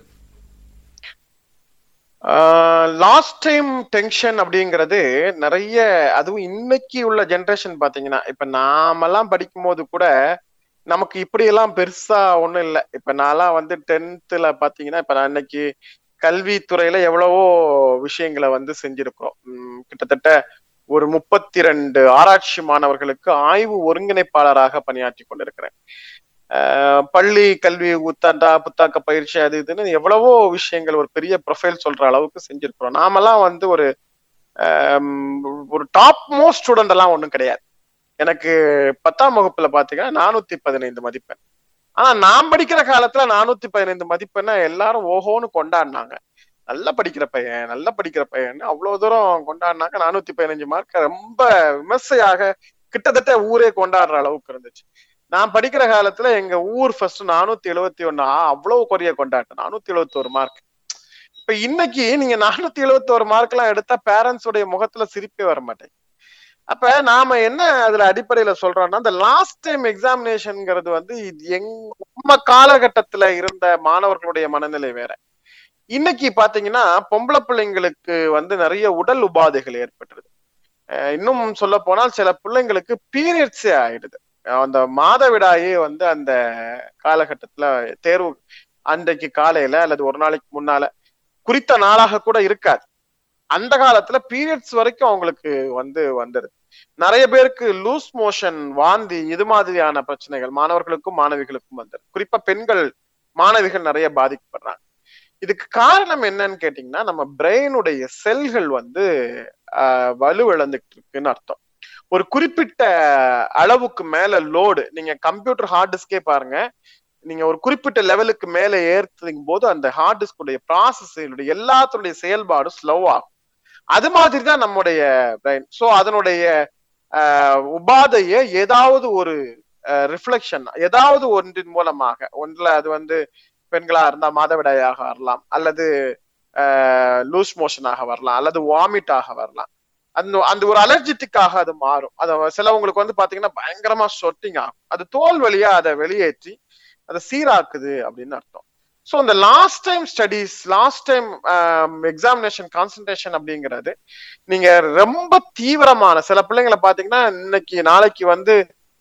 லாஸ்ட் டைம் டென்ஷன் அப்படிங்கிறது நிறைய அதுவும் இன்னைக்கு உள்ள ஜென்ரேஷன் பாத்தீங்கன்னா இப்ப நாமெல்லாம் படிக்கும் போது கூட நமக்கு இப்படி எல்லாம் பெருசா ஒண்ணும் இல்லை இப்ப நான்லாம் வந்து டென்த்ல பாத்தீங்கன்னா இப்ப நான் இன்னைக்கு கல்வித்துறையில எவ்வளவோ விஷயங்களை வந்து செஞ்சிருக்கிறோம் உம் கிட்டத்தட்ட ஒரு முப்பத்தி ரெண்டு ஆராய்ச்சி மாணவர்களுக்கு ஆய்வு ஒருங்கிணைப்பாளராக பணியாற்றி கொண்டிருக்கிறேன் ஆஹ் பள்ளி கல்வி உத்தாண்டா புத்தாக்க பயிற்சி அது இதுன்னு எவ்வளவோ விஷயங்கள் ஒரு பெரிய ப்ரொஃபைல் சொல்ற அளவுக்கு செஞ்சிருக்கிறோம் நாமெல்லாம் வந்து ஒரு ஆம், ஒரு டாப் மோஸ்ட் ஸ்டூடெண்ட் எல்லாம் ஒண்ணும் கிடையாது எனக்கு பத்தாம் வகுப்புல பாத்தீங்கன்னா நானூத்தி பதினைந்து மதிப்பெண் ஆனா நான் படிக்கிற காலத்துல நானூத்தி பதினைந்து மதிப்பெண்ணை எல்லாரும் ஓஹோன்னு கொண்டாடினாங்க நல்லா படிக்கிற பையன் நல்லா படிக்கிற பையன் அவ்வளவு தூரம் கொண்டாடினாங்க நானூத்தி பதினஞ்சு மார்க் ரொம்ப விமர்சையாக கிட்டத்தட்ட ஊரே கொண்டாடுற அளவுக்கு இருந்துச்சு நான் படிக்கிற காலத்துல எங்க ஊர் ஃபர்ஸ்ட் நானூத்தி எழுவத்தி ஒண்ணு அவ்வளவு குறைய கொண்டாட்டம் நானூத்தி எழுவத்தி ஒரு மார்க் இப்ப இன்னைக்கு நீங்க நானூத்தி எழுவத்தி ஒரு மார்க் எல்லாம் எடுத்தா பேரண்ட்ஸ் உடைய முகத்துல சிரிப்பே வர மாட்டேன் அப்ப நாம என்ன அதுல அடிப்படையில சொல்றோம்னா இந்த லாஸ்ட் டைம் எக்ஸாமினேஷன்ங்கிறது வந்து இது எங் நம்ம காலகட்டத்துல இருந்த மாணவர்களுடைய மனநிலை வேற இன்னைக்கு பாத்தீங்கன்னா பொம்பளை பிள்ளைங்களுக்கு வந்து நிறைய உடல் உபாதைகள் ஏற்பட்டுருது அஹ் இன்னும் சொல்ல போனால் சில பிள்ளைங்களுக்கு பீரியட்ஸே ஆயிடுது அஹ் அந்த மாதவிடாயே வந்து அந்த காலகட்டத்துல தேர்வு அன்றைக்கு காலையில அல்லது ஒரு நாளைக்கு முன்னால குறித்த நாளாக கூட இருக்காது அந்த காலத்துல பீரியட்ஸ் வரைக்கும் அவங்களுக்கு வந்து வந்துடுது நிறைய பேருக்கு லூஸ் மோஷன் வாந்தி இது மாதிரியான பிரச்சனைகள் மாணவர்களுக்கும் மாணவிகளுக்கும் வந்துடுது குறிப்பா பெண்கள் மாணவிகள் நிறைய பாதிக்கப்படுறாங்க இதுக்கு காரணம் என்னன்னு கேட்டீங்கன்னா நம்ம பிரெயினுடைய செல்கள் வந்து ஆஹ், வலுவிழந்துட்டு இருக்குன்னு அர்த்தம் ஒரு குறிப்பிட்ட அளவுக்கு மேல லோடு நீங்க கம்ப்யூட்டர் ஹார்ட் டிஸ்கே பாருங்க நீங்க ஒரு குறிப்பிட்ட லெவலுக்கு மேல ஏற்றுக்கும் போது அந்த ஹார்ட் டிஸ்குடைய ப்ராசஸ் எல்லாத்துடைய செயல்பாடும் ஸ்லோ ஆகும் அது மாதிரி தான் நம்முடைய பிரெயின் ஸோ அதனுடைய ஆஹ், உபாதைய ஏதாவது ஒரு ரிஃப்ளெக்ஷன் ஏதாவது ஒன்றின் மூலமாக ஒன்றுல அது வந்து பெண்களா இருந்தா மாதவிடாயாக வரலாம் அல்லது லூஸ் மோஷனாக வரலாம் அல்லது வாமிட் ஆக வரலாம் அந்த அந்த ஒரு அலர்ஜிட்டிக்காக அது மாறும் அது சிலவங்களுக்கு வந்து பாத்தீங்கன்னா பயங்கரமா சொட்டிங் ஆகும் அது தோல் வழியா அதை வெளியேற்றி அதை சீராக்குது அப்படின்னு அர்த்தம் ஸோ இந்த last time studies last time examination concentration அப்படிங்கிறது நீங்க ரொம்ப தீவிரமான சில பிள்ளைங்களை பாத்தீங்கன்னா இன்னைக்கு நாளைக்கு வந்து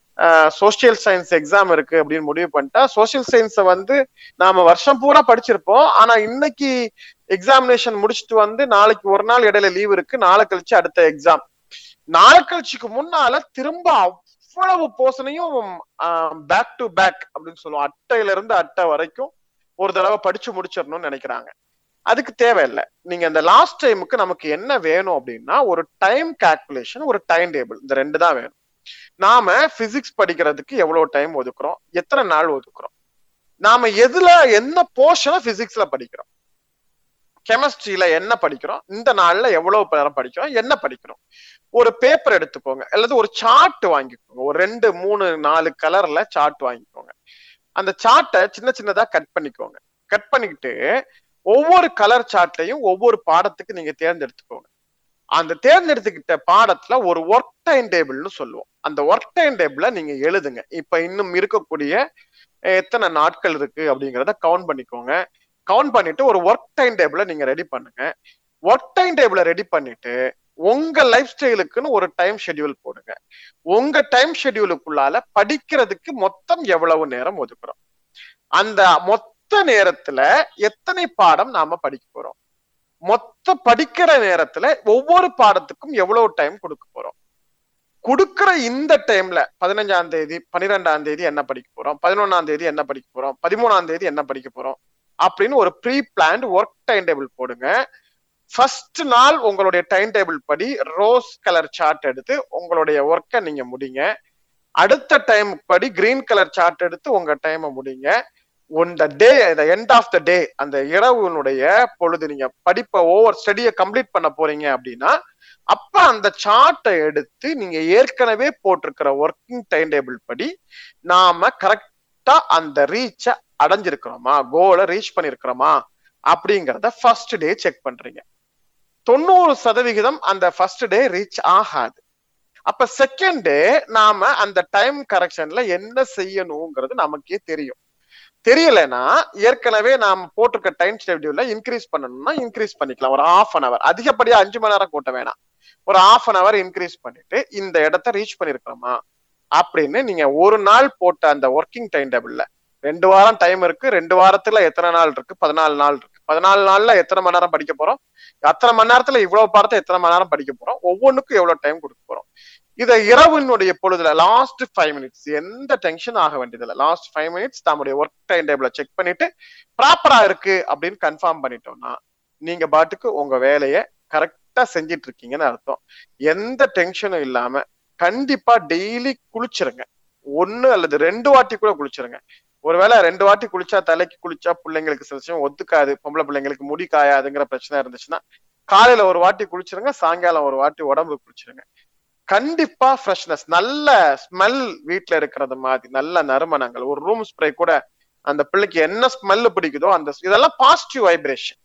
சோசியல் சயின்ஸ் எக்ஸாம் இருக்கு அப்படின்னு முடிவு பண்ணிட்டா சோசியல் சயின்ஸை வந்து நாம வருஷம் பூரா படிச்சிருப்போம் ஆனா இன்னைக்கு எக்ஸாமினேஷன் முடிச்சுட்டு வந்து நாளைக்கு ஒரு நாள் இடையில லீவ் இருக்கு நாளை கழிச்சு அடுத்த எக்ஸாம் நாளை கழிச்சுக்கு முன்னால திரும்ப அவ்வளவு போசனையும் பேக் டு பேக் அப்படின்னு சொல்லுவோம் அட்டையில இருந்து அட்டை வரைக்கும் ஒரு தடவை படிச்சு முடிச்சிடணும்னு நினைக்கிறாங்க அதுக்கு தேவையில்லை நீங்க இந்த லாஸ்ட் டைமுக்கு நமக்கு என்ன வேணும் அப்படின்னா ஒரு டைம் கால்குலேஷன் ஒரு டைம் டேபிள் இந்த ரெண்டு தான் வேணும் நாம பிசிக்ஸ் படிக்கிறதுக்கு எவ்வளவு டைம் ஒதுக்குறோம் எத்தனை நாள் ஒதுக்குறோம் நாம எதுல என்ன போர்ஷனை பிசிக்ஸ்ல படிக்கிறோம் கெமிஸ்ட்ரியில என்ன படிக்கிறோம் இந்த நாள்ல எவ்வளவு நேரம் படிக்கிறோம் என்ன படிக்கிறோம் ஒரு பேப்பர் எடுத்துக்கோங்க அல்லது ஒரு சார்ட் வாங்கிக்கோங்க ஒரு ரெண்டு மூணு நாலு கலர்ல சார்ட் வாங்கிக்கோங்க அந்த சார்ட்டை சின்ன சின்னதா கட் பண்ணிக்கோங்க கட் பண்ணிக்கிட்டு ஒவ்வொரு கலர் சார்ட்டையும் ஒவ்வொரு பாடத்துக்கு நீங்க தேர்ந்தெடுத்துக்கோங்க அந்த தேர்ந்தெடுத்துக்கிட்ட பாடத்துல ஒரு ஒர்க் டைம் டேபிள்னு சொல்லுவோம் அந்த ஒர்க் டைம் டேபிள நீங்க எழுதுங்க இப்ப இன்னும் இருக்கக்கூடிய எத்தனை நாட்கள் இருக்கு அப்படிங்கிறத கவுண்ட் பண்ணிக்கோங்க கவுண்ட் பண்ணிட்டு ஒரு ஒர்க் டைம் டேபிள நீங்க ரெடி பண்ணுங்க ஒர்க் டைம் டேபிள ரெடி பண்ணிட்டு உங்க லைஃப் ஸ்டைலுக்குன்னு ஒரு டைம் ஷெட்யூல் போடுங்க உங்க டைம் ஷெட்யூலுக்குள்ளால படிக்கிறதுக்கு மொத்தம் எவ்வளவு நேரம் ஒதுக்குறோம் அந்த மொத்த நேரத்துல எத்தனை பாடம் நாம படிக்க போறோம் மொத்த படிக்கிற நேரத்துல ஒவ்வொரு பாடத்துக்கும் எவ்வளவு டைம் கொடுக்க போறோம் கொடுக்கிற இந்த டைம்ல பதினஞ்சாம் தேதி பன்னிரெண்டாம் தேதி என்ன படிக்க போறோம் பதினொன்னாம் தேதி என்ன படிக்க போறோம் பதிமூணாம் தேதி என்ன படிக்க போறோம் அப்படின்னு ஒரு pre planned work time table போடுங்க ஃபர்ஸ்ட் நாள் உங்களுடைய டைம் டேபிள் படி ரோஸ் கலர் சார்ட் எடுத்து உங்களுடைய ஒர்க்கை நீங்க முடிங்க அடுத்த டைம் படி கிரீன் கலர் சார்ட் எடுத்து உங்க டைமை முடிங்க on the day the end of the day அந்த இரவுனுடைய பொழுது நீங்க படிப்பை ஓவர் ஸ்டடியை கம்ப்ளீட் பண்ண போறீங்க அப்படின்னா அப்ப அந்த சார்ட்டை எடுத்து நீங்க ஏற்கனவே போட்டிருக்கிற ஒர்க்கிங் டைம் டேபிள் படி நாம கரெக்டா அந்த ரீச்சை அடைஞ்சிருக்கிறோமா கோலை ரீச் பண்ணிருக்கிறோமா அப்படிங்கிறத ஃபர்ஸ்ட் டே செக் பண்றீங்க தொண்ணூறு சதவிகிதம் அந்த ஃபர்ஸ்ட் டே ரீச் ஆகாது அப்ப செகண்ட் டே நாம அந்த டைம் கரெக்ஷன்ல என்ன செய்யணுங்கிறது நமக்கே தெரியும் தெரியலனா ஏற்கனவே நாம போட்டிருக்க டைம் ஷெட்யூல்ல இன்க்ரீஸ் பண்ணணும்னா இன்க்ரீஸ் பண்ணிக்கலாம் ஒரு ஆஃப் அன் அவர் அதிகப்படியா அஞ்சு மணி நேரம் கூட்ட வேணாம் ஒரு ஆஃப் அன் அவர் இன்க்ரீஸ் பண்ணிட்டு இந்த இடத்த ரீச் பண்ணிருக்கிறோமா அப்படின்னு நீங்க ஒரு நாள் போட்ட அந்த ஒர்க்கிங் டைம் டேபிள்ல ரெண்டு வாரம் டைம் இருக்கு ரெண்டு வாரத்துல எத்தனை நாள் இருக்கு பதினாலு நாள் இருக்கு பதினாலு நாள்ல எத்தனை மணி நேரம் படிக்க போறோம் அத்தனை மணி நேரத்துல இவ்வளவு பாடத்தை எத்தனை மணி நேரம் படிக்க போறோம் ஒவ்வொன்றுக்கும் எவ்வளவு டைம் கொடுக்க போறோம் இதை இரவினுடைய பொழுதுல லாஸ்ட் ஃபைவ் மினிட்ஸ் எந்த டென்ஷன் ஆக வேண்டியதில்லை லாஸ்ட் ஃபைவ் மினிட்ஸ் நம்முடைய ஒர்க் டைம் டேபிள செக் பண்ணிட்டு ப்ராப்பரா இருக்கு அப்படின்னு கன்ஃபார்ம் பண்ணிட்டோம்னா நீங்க பாட்டுக்கு உங்க வேலையை கரெக்டா செஞ்சிட்டு இருக்கீங்கன்னு அர்த்தம் எந்த டென்ஷனும் இல்லாம கண்டிப்பா டெய்லி குளிச்சிருங்க ஒண்ணு அல்லது ரெண்டு வாட்டி கூட குளிச்சிருங்க ஒருவேளை ரெண்டு வாட்டி குளிச்சா தலைக்கு குளிச்சா பிள்ளைங்களுக்கு சில விஷயம் ஒத்துக்காது பொம்பளை பிள்ளைங்களுக்கு முடி காயாதுங்கிற பிரச்சனை இருந்துச்சுன்னா காலையில ஒரு வாட்டி குளிச்சிருங்க சாயங்காலம் ஒரு வாட்டி உடம்பு குளிச்சிருங்க கண்டிப்பா ஃப்ரெஷ்னஸ் நல்ல ஸ்மெல் வீட்டுல இருக்கிறது மாதிரி நல்ல நறுமணங்கள் ஒரு ரூம் ஸ்ப்ரே கூட அந்த பிள்ளைக்கு என்ன ஸ்மெல் பிடிக்குதோ அந்த இதெல்லாம் பாசிட்டிவ் வைப்ரேஷன்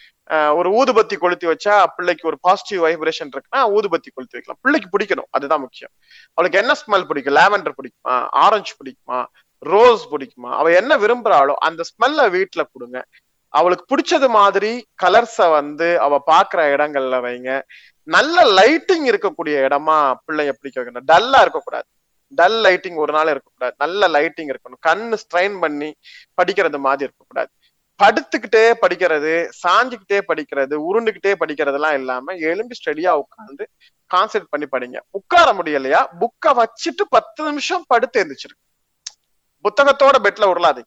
ஒரு ஊதுபத்தி கொளுத்தி வச்சா பிள்ளைக்கு ஒரு பாசிட்டிவ் வைப்ரேஷன் இருக்குன்னா ஊதுபத்தி கொளுத்தி வைக்கலாம் பிள்ளைக்கு பிடிக்கணும் அதுதான் முக்கியம் அவளுக்கு என்ன ஸ்மெல் பிடிக்கும் லாவெண்டர் பிடிக்குமா ஆரஞ்சு பிடிக்குமா ரோஸ் பிடிக்குமா அவ என்ன விரும்புறாளோ அந்த ஸ்மெல்ல வீட்டுல கொடுங்க அவளுக்கு பிடிச்சது மாதிரி கலர்ஸ வந்து அவ பாக்குற இடங்கள்ல வைங்க நல்ல லைட்டிங் இருக்கக்கூடிய இடமா பிள்ளைங்க பிடிக்க வைக்கணும் டல்லா இருக்கக்கூடாது டல் லைட்டிங் ஒரு நாள் இருக்கக்கூடாது நல்ல லைட்டிங் இருக்கணும் கண்ணு ஸ்ட்ரைன் பண்ணி படிக்கிறது மாதிரி இருக்கக்கூடாது படுத்துக்கிட்டே படிக்கிறது சாஞ்சுக்கிட்டே படிக்கிறது உருண்டுகிட்டே படிக்கிறதெல்லாம் இல்லாம எலும்பி ஸ்டடியா உட்காந்து கான்சென்ட் பண்ணி படிங்க உட்கார முடியலையா புக்கை வச்சுட்டு பத்து நிமிஷம் படுத்து எழுந்திரிச்சிருக்கு புத்தகத்தோட பெட்ல உருளாதீங்க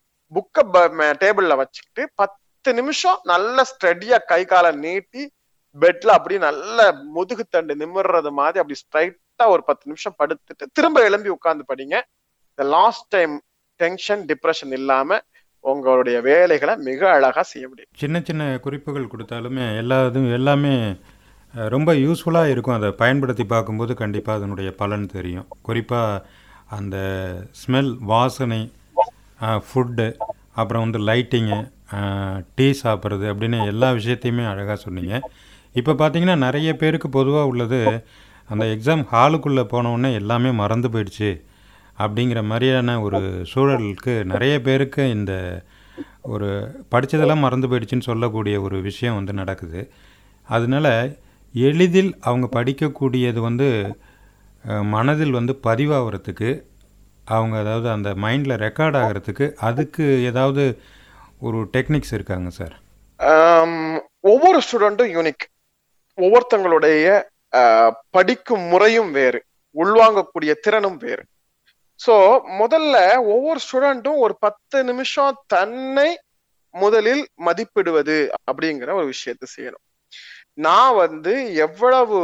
புக்கை டேபிள்ல வச்சுக்கிட்டு பத்து நிமிஷம் நல்ல ஸ்டடியா கை காலை நீட்டி பெட்ல அப்படி நல்ல முதுகு தண்டு நிமிர்றது மாதிரி அப்படி ஸ்ட்ரைட்டா ஒரு பத்து நிமிஷம் படுத்துட்டு திரும்ப எழும்பி உட்கார்ந்து படிங்க இந்த லாஸ்ட் டைம் டென்ஷன் டிப்ரெஷன் இல்லாம உங்களுடைய வேலைகளை மிக அழகா செய்ய முடியும் சின்ன சின்ன குறிப்புகள் கொடுத்தாலுமே எல்லா இதுவும் எல்லாமே அஹ், ரொம்ப யூஸ்ஃபுல்லாக இருக்கும் அதை பயன்படுத்தி பார்க்கும்போது கண்டிப்பாக அதனுடைய பலன் தெரியும் குறிப்பாக அந்த ஸ்மெல் வாசனை ஃபுட்டு அப்புறம் வந்து லைட்டிங்கு டீ சாப்பிட்றது அப்படின்னு எல்லா விஷயத்தையுமே அழகாக சொன்னீங்க இப்போ பார்த்தீங்கன்னா நிறைய பேருக்கு பொதுவாக உள்ளது அந்த எக்ஸாம் ஹாலுக்குள்ளே போனவுடனே எல்லாமே மறந்து போயிடுச்சு அப்படிங்கிற மாதிரியான ஒரு சூழலுக்கு நிறைய பேருக்கு இந்த ஒரு படித்ததெல்லாம் மறந்து போயிடுச்சுன்னு சொல்லக்கூடிய ஒரு விஷயம் வந்து நடக்குது அதனால எளிதில் அவங்க படிக்கக்கூடியது வந்து அஹ், மனதில் வந்து பதிவாகிறதுக்கு அவங்க அதாவது அந்த மைண்டில் ரெக்கார்ட் ஆகிறதுக்கு அதுக்கு ஏதாவது ஒரு டெக்னிக்ஸ் இருக்காங்க சார் ஆம், ஒவ்வொரு ஸ்டூடெண்ட்டும் யூனிக் ஒவ்வொருத்தங்களுடைய ஆஹ், படிக்கும் முறையும் வேறு உள்வாங்கக்கூடிய திறனும் வேறு சோ முதல்ல ஒவ்வொரு ஸ்டூடெண்ட்டும் ஒரு பத்து நிமிஷம் தன்னை முதலில் மதிப்பிடுவது அப்படிங்கிற ஒரு விஷயத்தை செய்யணும் நான் வந்து எவ்வளவு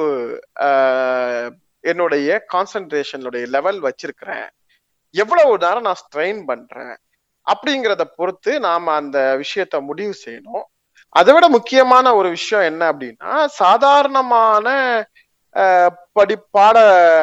ஆஹ், என்னுடைய கான்சென்ட்ரேஷனுடைய லெவல் வச்சிருக்கிறேன் எவ்வளவு நேரம் நான் ஸ்ட்ரெயின் பண்றேன் அப்படிங்கிறத பொறுத்து நாம அந்த விஷயத்த முடிவு செய்யணும் அதை விட முக்கியமான ஒரு விஷயம் என்ன அப்படின்னா சாதாரணமான ஆஹ், படி பாட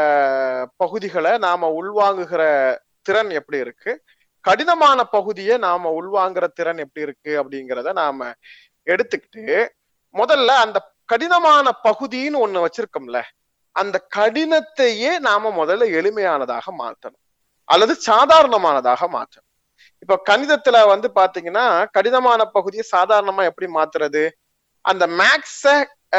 பகுதிகளை நாம உள்வாங்குகிற திறன் எப்படி இருக்கு கடினமான பகுதியை நாம உள்வாங்குற திறன் எப்படி இருக்கு அப்படிங்கிறத நாம எடுத்துக்கிட்டு முதல்ல அந்த கடினமான பகுதின்னு ஒண்ணு வச்சிருக்கோம்ல அந்த கடினத்தையே நாம முதல்ல எளிமையானதாக மாற்றணும் அல்லது சாதாரணமானதாக மாற்றணும் இப்ப கணிதத்துல வந்து பாத்தீங்கன்னா கடினமான பகுதியை சாதாரணமா எப்படி மாத்துறது அந்த மேக்ஸ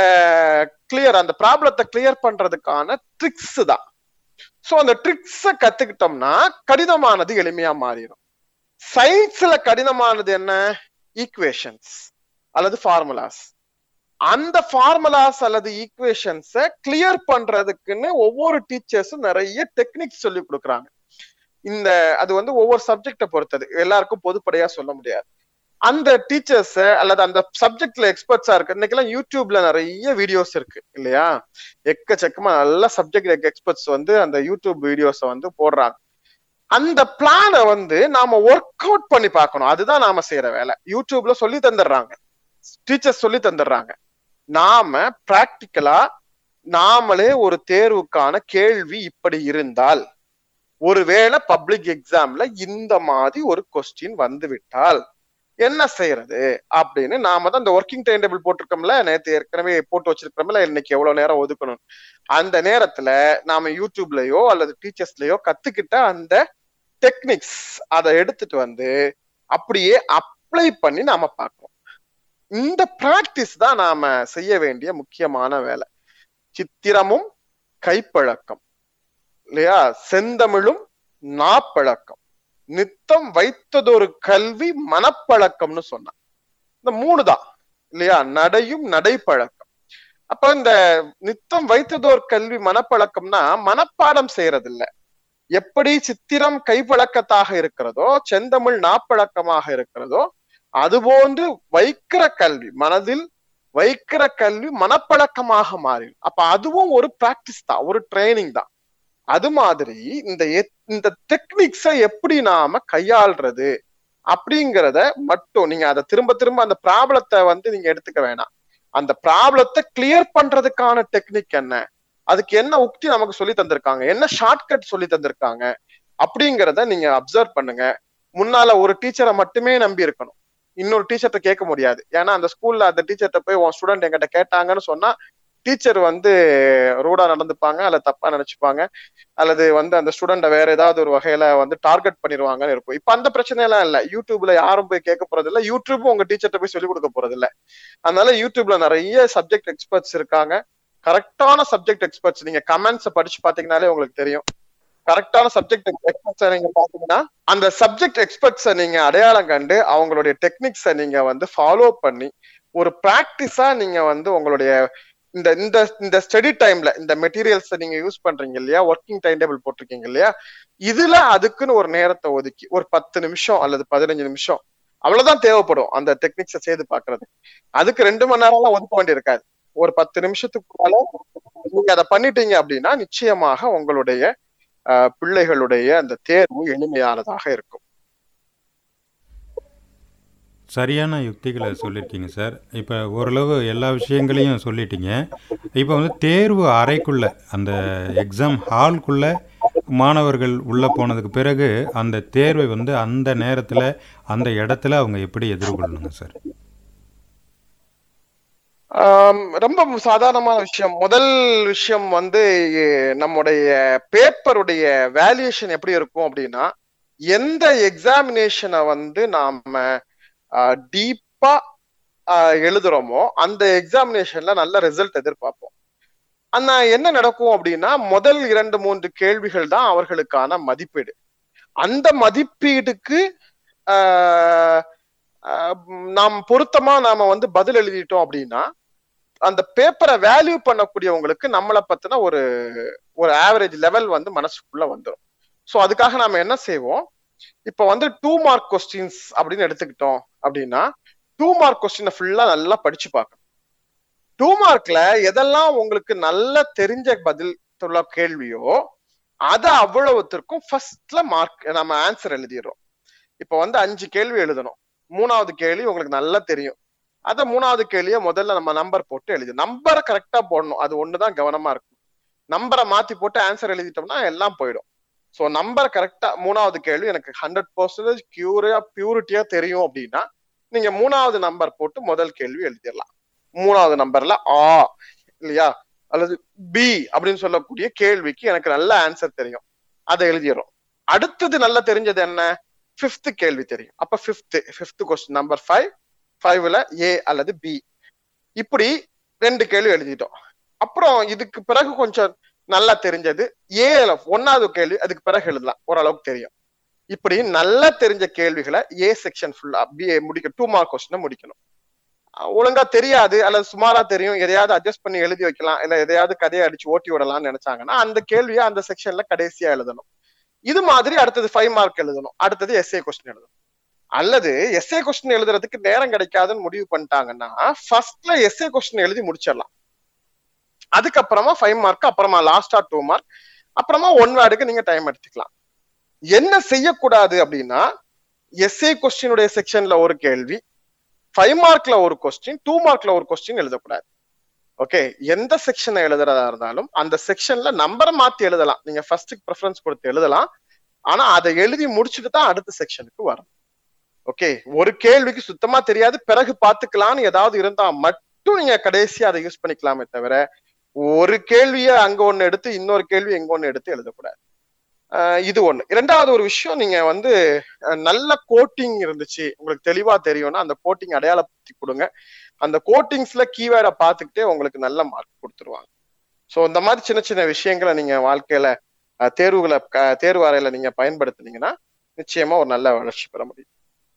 கிளியர் அந்த ப்ராப்ளத்தை கிளியர் பண்றதுக்கான ட்ரிக்ஸ் தான் சோ அந்த ட்ரிக்ஸ கத்துக்கிட்டோம்னா கடினமானது எளிமையா மாறிடும் சயின்ஸ்ல கடினமானது என்ன ஈக்குவேஷன்ஸ் அல்லது ஃபார்முலாஸ் அந்த ஃபார்முலாஸ் அல்லது ஈக்குவேஷன்ஸ கிளியர் பண்றதுக்குன்னு ஒவ்வொரு டீச்சர்ஸும் நிறைய டெக்னிக்ஸ் சொல்லி கொடுக்குறாங்க இந்த அது வந்து ஒவ்வொரு சப்ஜெக்ட பொறுத்தது எல்லாருக்கும் பொதுப்படையா சொல்ல முடியாது அந்த டீச்சர்ஸ் அல்லது அந்த சப்ஜெக்ட்ல எக்ஸ்பர்ட்ஸா இருக்கு இன்னைக்கெல்லாம் யூடியூப்ல நிறைய வீடியோஸ் இருக்கு இல்லையா எக்கச்சக்கமா நல்ல சப்ஜெக்ட் எக்ஸ்பர்ட்ஸ் வந்து அந்த யூடியூப் வீடியோஸை வந்து போடுறாங்க அந்த பிளானை வந்து நாம ஒர்க் அவுட் பண்ணி பார்க்கணும் அதுதான் நாம செய்யற வேலை யூடியூப்ல சொல்லி தந்துடுறாங்க டீச்சர்ஸ் சொல்லி தந்துடுறாங்க நாம பிராக்டிக்கலா நாமளே ஒரு தேர்வுக்கான கேள்வி இப்படி இருந்தால் ஒருவேளை பப்ளிக் எக்ஸாம்ல இந்த மாதிரி ஒரு கொஸ்டின் வந்து விட்டால் என்ன செய்யறது அப்படின்னு நாம தான் இந்த ஒர்க்கிங் டைம் டேபிள் போட்டிருக்கோம்ல நேத்து ஏற்கனவே போட்டு வச்சிருக்கிறோம்ல இன்னைக்கு எவ்வளவு நேரம் ஒதுக்கணும் அந்த நேரத்துல நாம யூடியூப்லயோ அல்லது டீச்சர்ஸ்லயோ கத்துக்கிட்ட அந்த டெக்னிக்ஸ் அதை எடுத்துட்டு வந்து அப்படியே அப்ளை பண்ணி நாம பார்க்கணும் இந்த பிராக்டிஸ் தான் நாம செய்ய வேண்டிய முக்கியமான வேலை சித்திரமும் கைப்பழக்கம் இல்லையா செந்தமிழும் நாப்பழக்கம் நித்தம் வைத்ததொரு கல்வி மனப்பழக்கம்னு சொன்னான் இந்த மூணு தான் இல்லையா நடையும் நடைப்பழக்கம் அப்ப இந்த நித்தம் வைத்ததோர் கல்வி மனப்பழக்கம்னா மனப்பாடம் செய்யறது இல்ல எப்படி சித்திரம் கைப்பழக்கத்தாக இருக்கிறதோ செந்தமிழ் நாப்பழக்கமாக இருக்கிறதோ அதுபோன்று வைக்கிற கல்வி மனதில் வைக்கிற கல்வி மனப்பழக்கமாக மாறிடும் அப்ப அதுவும் ஒரு பிராக்டிஸ் தான் ஒரு ட்ரைனிங் தான் அது மாதிரி இந்த இந்த டெக்னிக்ஸை எப்படி நாம கையாள்றது அப்படிங்கிறத மட்டும் நீங்க அதை திரும்ப திரும்ப அந்த ப்ராப்ளத்தை வந்து நீங்க எடுத்துக்க வேணாம் அந்த ப்ராப்ளத்தை கிளியர் பண்றதுக்கான டெக்னிக் என்ன அதுக்கு என்ன உக்தி நமக்கு சொல்லி தந்திருக்காங்க என்ன ஷார்ட்கட் சொல்லி தந்திருக்காங்க அப்படிங்கிறத நீங்க அப்சர்வ் பண்ணுங்க முன்னால ஒரு டீச்சரை மட்டுமே நம்பி இருக்கணும் இன்னொரு டீச்சர்ட்ட கேட்க முடியாது ஏன்னா அந்த ஸ்கூல்ல அந்த டீச்சர்ட்ட போய் உன் ஸ்டூடெண்ட் என்கிட்ட கேட்டாங்கன்னு சொன்னா டீச்சர் வந்து ரூடா நடந்துப்பாங்க அல்லது தப்பா நினைச்சுப்பாங்க அல்லது வந்து அந்த ஸ்டூடெண்ட வேற ஏதாவது ஒரு வகையில வந்து டார்கெட் பண்ணிருவாங்கன்னு இருக்கும் இப்ப அந்த பிரச்சனை எல்லாம் இல்ல யூடியூப்ல யாரும் போய் கேட்க போறது இல்ல யூடியூப் உங்க டீச்சர்ட்ட போய் சொல்லிக் கொடுக்க போறது இல்ல அதனால யூடியூப்ல நிறைய சப்ஜெக்ட் எக்ஸ்பர்ட்ஸ் இருக்காங்க கரெக்டான சப்ஜெக்ட் எக்ஸ்பர்ட்ஸ் நீங்க கமெண்ட்ஸ் படிச்சு பாத்தீங்கன்னாலே உங்களுக்கு தெரியும் கரெக்டான சப்ஜெக்ட் எக்ஸ்பர்ட்ஸை நீங்க பாத்தீங்கன்னா அந்த சப்ஜெக்ட் எக்ஸ்பர்ட்ஸை நீங்க அடையாளம் கண்டு அவங்களுடைய டெக்னிக்ஸை நீங்க வந்து ஃபாலோ பண்ணி ஒரு பிராக்டிஸா நீங்க வந்து உங்களுடைய இந்த இந்த இந்த ஸ்டடி டைம்ல இந்த மெட்டீரியல்ஸ் நீங்க யூஸ் பண்றீங்க இல்லையா ஒர்க்கிங் டைம் டேபிள் போட்டிருக்கீங்க இல்லையா இதுல அதுக்குன்னு ஒரு நேரத்தை ஒதுக்கி ஒரு பத்து நிமிஷம் அல்லது பதினஞ்சு நிமிஷம் அவ்வளவுதான் தேவைப்படும் அந்த டெக்னிக்ஸை செய்து பாக்குறது அதுக்கு ரெண்டு மணி நேரம்லாம் ஒதுக்க வேண்டியிருக்காது ஒரு பத்து நிமிஷத்துக்குள்ளால நீங்க அதை பண்ணிட்டீங்க அப்படின்னா நிச்சயமாக உங்களுடைய அஹ், பிள்ளைகளுடைய அந்த தேர்வு எளிமையானதாக இருக்கும் சரியான யுக்திகளை சொல்லியிருக்கீங்க சார் இப்போ ஓரளவு எல்லா விஷயங்களையும் சொல்லிட்டீங்க இப்போ வந்து தேர்வு அறைக்குள்ளே அந்த எக்ஸாம் ஹால்குள்ளே மாணவர்கள் உள்ளே போனதுக்கு பிறகு அந்த தேர்வை வந்து அந்த நேரத்தில் அந்த இடத்துல அவங்க எப்படி எதிர்கொள்ளணுங்க சார் ஆம், ரொம்ப சாதாரணமான விஷயம் முதல் விஷயம் வந்து எ- நம்முடைய பேப்பருடைய வேல்யூஷன் எப்படி இருக்கும் அப்படின்னா எந்த எக்ஸாமினேஷனை வந்து நாம டீப்பா எழுதுறோமோ அந்த எக்ஸாமினேஷன்ல நல்ல ரிசல்ட் எதிர்பார்ப்போம் ஆனா என்ன நடக்கும் அப்படின்னா முதல் இரண்டு மூன்று கேள்விகள் தான் அவர்களுக்கான மதிப்பீடு அந்த மதிப்பீடுக்கு ஆஹ், ஆஹ், நாம் பொருத்தமா நாம வந்து பதில் எழுதிட்டோம் அப்படின்னா அந்த பேப்பரை வேல்யூ பண்ணக்கூடியவங்களுக்கு நம்மளை பத்தின ஒரு ஒரு ஆவரேஜ் லெவல் வந்து மனசுக்குள்ள வந்துடும் ஸோ அதுக்காக நாம என்ன செய்வோம் இப்போ வந்து டூ மார்க் கொஸ்டின்ஸ் அப்படின்னு எடுத்துக்கிட்டோம் அப்படின்னா டூ மார்க் கொஸ்டினை ஃபுல்லா நல்லா படிச்சு பார்க்கணும் டூ மார்க்ல எதெல்லாம் உங்களுக்கு நல்லா தெரிஞ்ச பதில் உள்ள கேள்வியோ அதை அவ்வளவுத்திற்கும் ஃபர்ஸ்ட்ல மார்க் நம்ம ஆன்சர் எழுதிடுறோம் இப்போ வந்து அஞ்சு கேள்வி எழுதணும் மூணாவது கேள்வி உங்களுக்கு நல்லா தெரியும் அத மூணாவது கேள்வியை முதல்ல நம்ம நம்பர் போட்டு எழுதி நம்பரை கரெக்டா போடணும் அது ஒண்ணுதான் கவனமா இருக்கும் நம்பரை மாத்தி போட்டு ஆன்சர் எழுதிட்டோம்னா எல்லாம் போயிடும் ஸோ நம்பர் கரெக்டா மூணாவது கேள்வி எனக்கு ஹண்ட்ரட் பர்சன்டேஜ் கியூரியா பியூரிட்டியா தெரியும் அப்படின்னா நீங்க மூணாவது நம்பர் போட்டு முதல் கேள்வி எழுதிடலாம் மூணாவது நம்பர்ல ஆ இல்லையா அல்லது பி அப்படின்னு சொல்லக்கூடிய கேள்விக்கு எனக்கு நல்ல ஆன்சர் தெரியும் அதை எழுதிடுறோம் அடுத்தது நல்லா தெரிஞ்சது என்ன ஃபிஃப்த் கேள்வி தெரியும் அப்ப fifth fifth question number five ஃபைவ்ல ஏ அல்லது பி இப்படி ரெண்டு கேள்வி எழுதிட்டோம் அப்புறம் இதுக்கு பிறகு கொஞ்சம் நல்லா தெரிஞ்சது ஏல ஒன்னாவது கேள்வி அதுக்கு பிறகு எழுதலாம் ஓரளவுக்கு தெரியும் இப்படி நல்லா தெரிஞ்ச கேள்விகளை ஏ செக்ஷன் ஃபுல்லா பி முடிக்க டூ மார்க் கொஸ்டினை முடிக்கணும் அஹ் ஒழுங்கா தெரியாது அல்லது சுமாரா தெரியும் எதையாவது அட்ஜஸ்ட் பண்ணி எழுதி வைக்கலாம் இல்ல எதையாவது கதையை அடிச்சு ஓட்டி விடலாம்னு நினைச்சாங்கன்னா அந்த கேள்வியை அந்த செக்ஷன்ல கடைசியா எழுதணும் இது மாதிரி அடுத்தது ஃபைவ் மார்க் எழுதணும் அடுத்தது எஸ்ஏ கொஸ்டின் எழுதணும் அல்லது எஸ்ஏ கொஸ்டின் எழுதுறதுக்கு நேரம் கிடைக்காதுன்னு முடிவு பண்ணிட்டாங்கன்னா ஃபர்ஸ்ட்ல எஸ்ஏ கொஸ்டின் எழுதி முடிச்சிடலாம் அதுக்கப்புறமா ஃபைவ் மார்க் அப்புறமா லாஸ்டா டூ மார்க் அப்புறமா ஒன் வேர்டுக்கு நீங்க டைம் எடுத்துக்கலாம் என்ன செய்யக்கூடாது அப்படின்னா எஸ்ஏ கொஸ்டினுடைய செக்ஷன்ல ஒரு கேள்வி ஃபைவ் மார்க்ல ஒரு கொஸ்டின் டூ மார்க்ல ஒரு கொஸ்டின் எழுதக்கூடாது ஓகே எந்த செக்ஷனை எழுதுறதா இருந்தாலும் அந்த செக்ஷன்ல நம்பரை மாத்தி எழுதலாம் நீங்க ஃபர்ஸ்ட் ப்ரிஃபரன்ஸ் கொடுத்து எழுதலாம் ஆனா அதை எழுதி முடிச்சுட்டு தான் அடுத்த செக்ஷனுக்கு வரணும் ஓகே ஒரு கேள்விக்கு சுத்தமா தெரியாது பிறகு பாத்துக்கலாம்னு ஏதாவது இருந்தா மட்டும் நீங்க கடைசியா அதை யூஸ் பண்ணிக்கலாமே தவிர ஒரு கேள்விய அங்க ஒண்ணு எடுத்து இன்னொரு கேள்வி எங்க ஒண்ணு எடுத்து எழுதக்கூடாது ஆஹ் இது ஒண்ணு இரண்டாவது ஒரு விஷயம் நீங்க வந்து அஹ், நல்ல கோட்டிங் இருந்துச்சு உங்களுக்கு தெளிவா தெரியும்னா அந்த கோட்டிங் அடையாளப்படுத்தி கொடுங்க அந்த கோட்டிங்ஸ்ல கீவேர்டை பார்த்துக்கிட்டே உங்களுக்கு நல்ல மார்க் கொடுத்துருவாங்க ஸோ இந்த மாதிரி சின்ன சின்ன விஷயங்களை நீங்க வாழ்க்கையில அஹ், தேர்வுகளை க- தேர்வு அறையில நீங்க பயன்படுத்துனீங்கன்னா நிச்சயமா ஒரு நல்ல வளர்ச்சி பெற முடியும்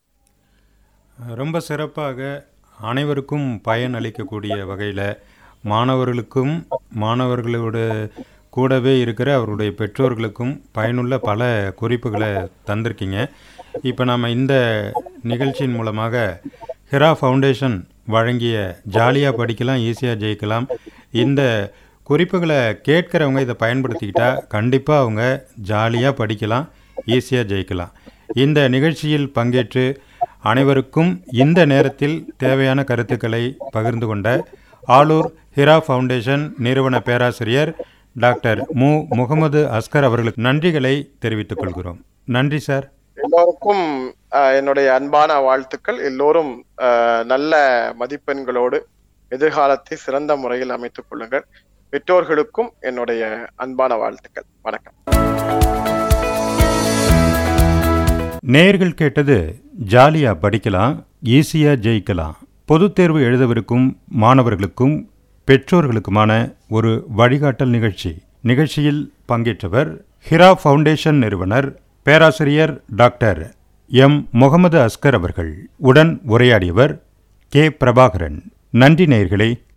ரொம்ப சிறப்பாக அனைவருக்கும் பயன் அளிக்கக்கூடிய வகையில் மாணவர்களுக்கும் மாணவர்களோட கூடவே இருக்கிற அவருடைய பெற்றோர்களுக்கும் பயனுள்ள பல குறிப்புகளை தந்திருக்கீங்க இப்போ நம்ம இந்த நிகழ்ச்சியின் மூலமாக ஹிரா ஃபவுண்டேஷன் வழங்கிய ஜாலியாக படிக்கலாம் ஈஸியாக ஜெயிக்கலாம் இந்த குறிப்புகளை கேட்குறவங்க இதை பயன்படுத்திக்கிட்டா கண்டிப்பாக அவங்க ஜாலியாக படிக்கலாம் ஈஸியாக ஜெயிக்கலாம் இந்த நிகழ்ச்சியில் பங்கேற்று அனைவருக்கும் இந்த நேரத்தில் தேவையான கருத்துக்களை பகிர்ந்து கொண்ட ஆலூர் ஹிரா ஃபவுண்டேஷன் நிறுவன பேராசிரியர் டாக்டர் மு முகமது அஸ்கர் அவர்களுக்கு நன்றிகளை தெரிவித்துக் கொள்கிறோம் நன்றி சார் எல்லோருக்கும் ஆஹ், என்னுடைய அன்பான வாழ்த்துக்கள் எல்லோரும் ஆஹ், நல்ல மதிப்பெண்களோடு எதிர்காலத்தை சிறந்த முறையில் அமைத்துக் கொள்ளுங்கள் பெற்றோர்களுக்கும் என்னுடைய அன்பான வாழ்த்துக்கள் வணக்கம் நேர்கள் கேட்டது ஜாலியா படிக்கலாம் ஈஸியா ஜெயிக்கலாம் பொதுத் தேர்வு எழுதவிருக்கும் மாணவர்களுக்கும் பெற்றோர்களுக்குமான ஒரு வழிகாட்டல் நிகழ்ச்சி நிகழ்ச்சியில் பங்கேற்றவர் ஹிரா ஃபவுண்டேஷன் நிறுவனர் பேராசிரியர் டாக்டர் எம் முகமது அஸ்கர் அவர்கள் உடன் உரையாடியவர் கே பிரபாகரன் நன்றி நேயர்களே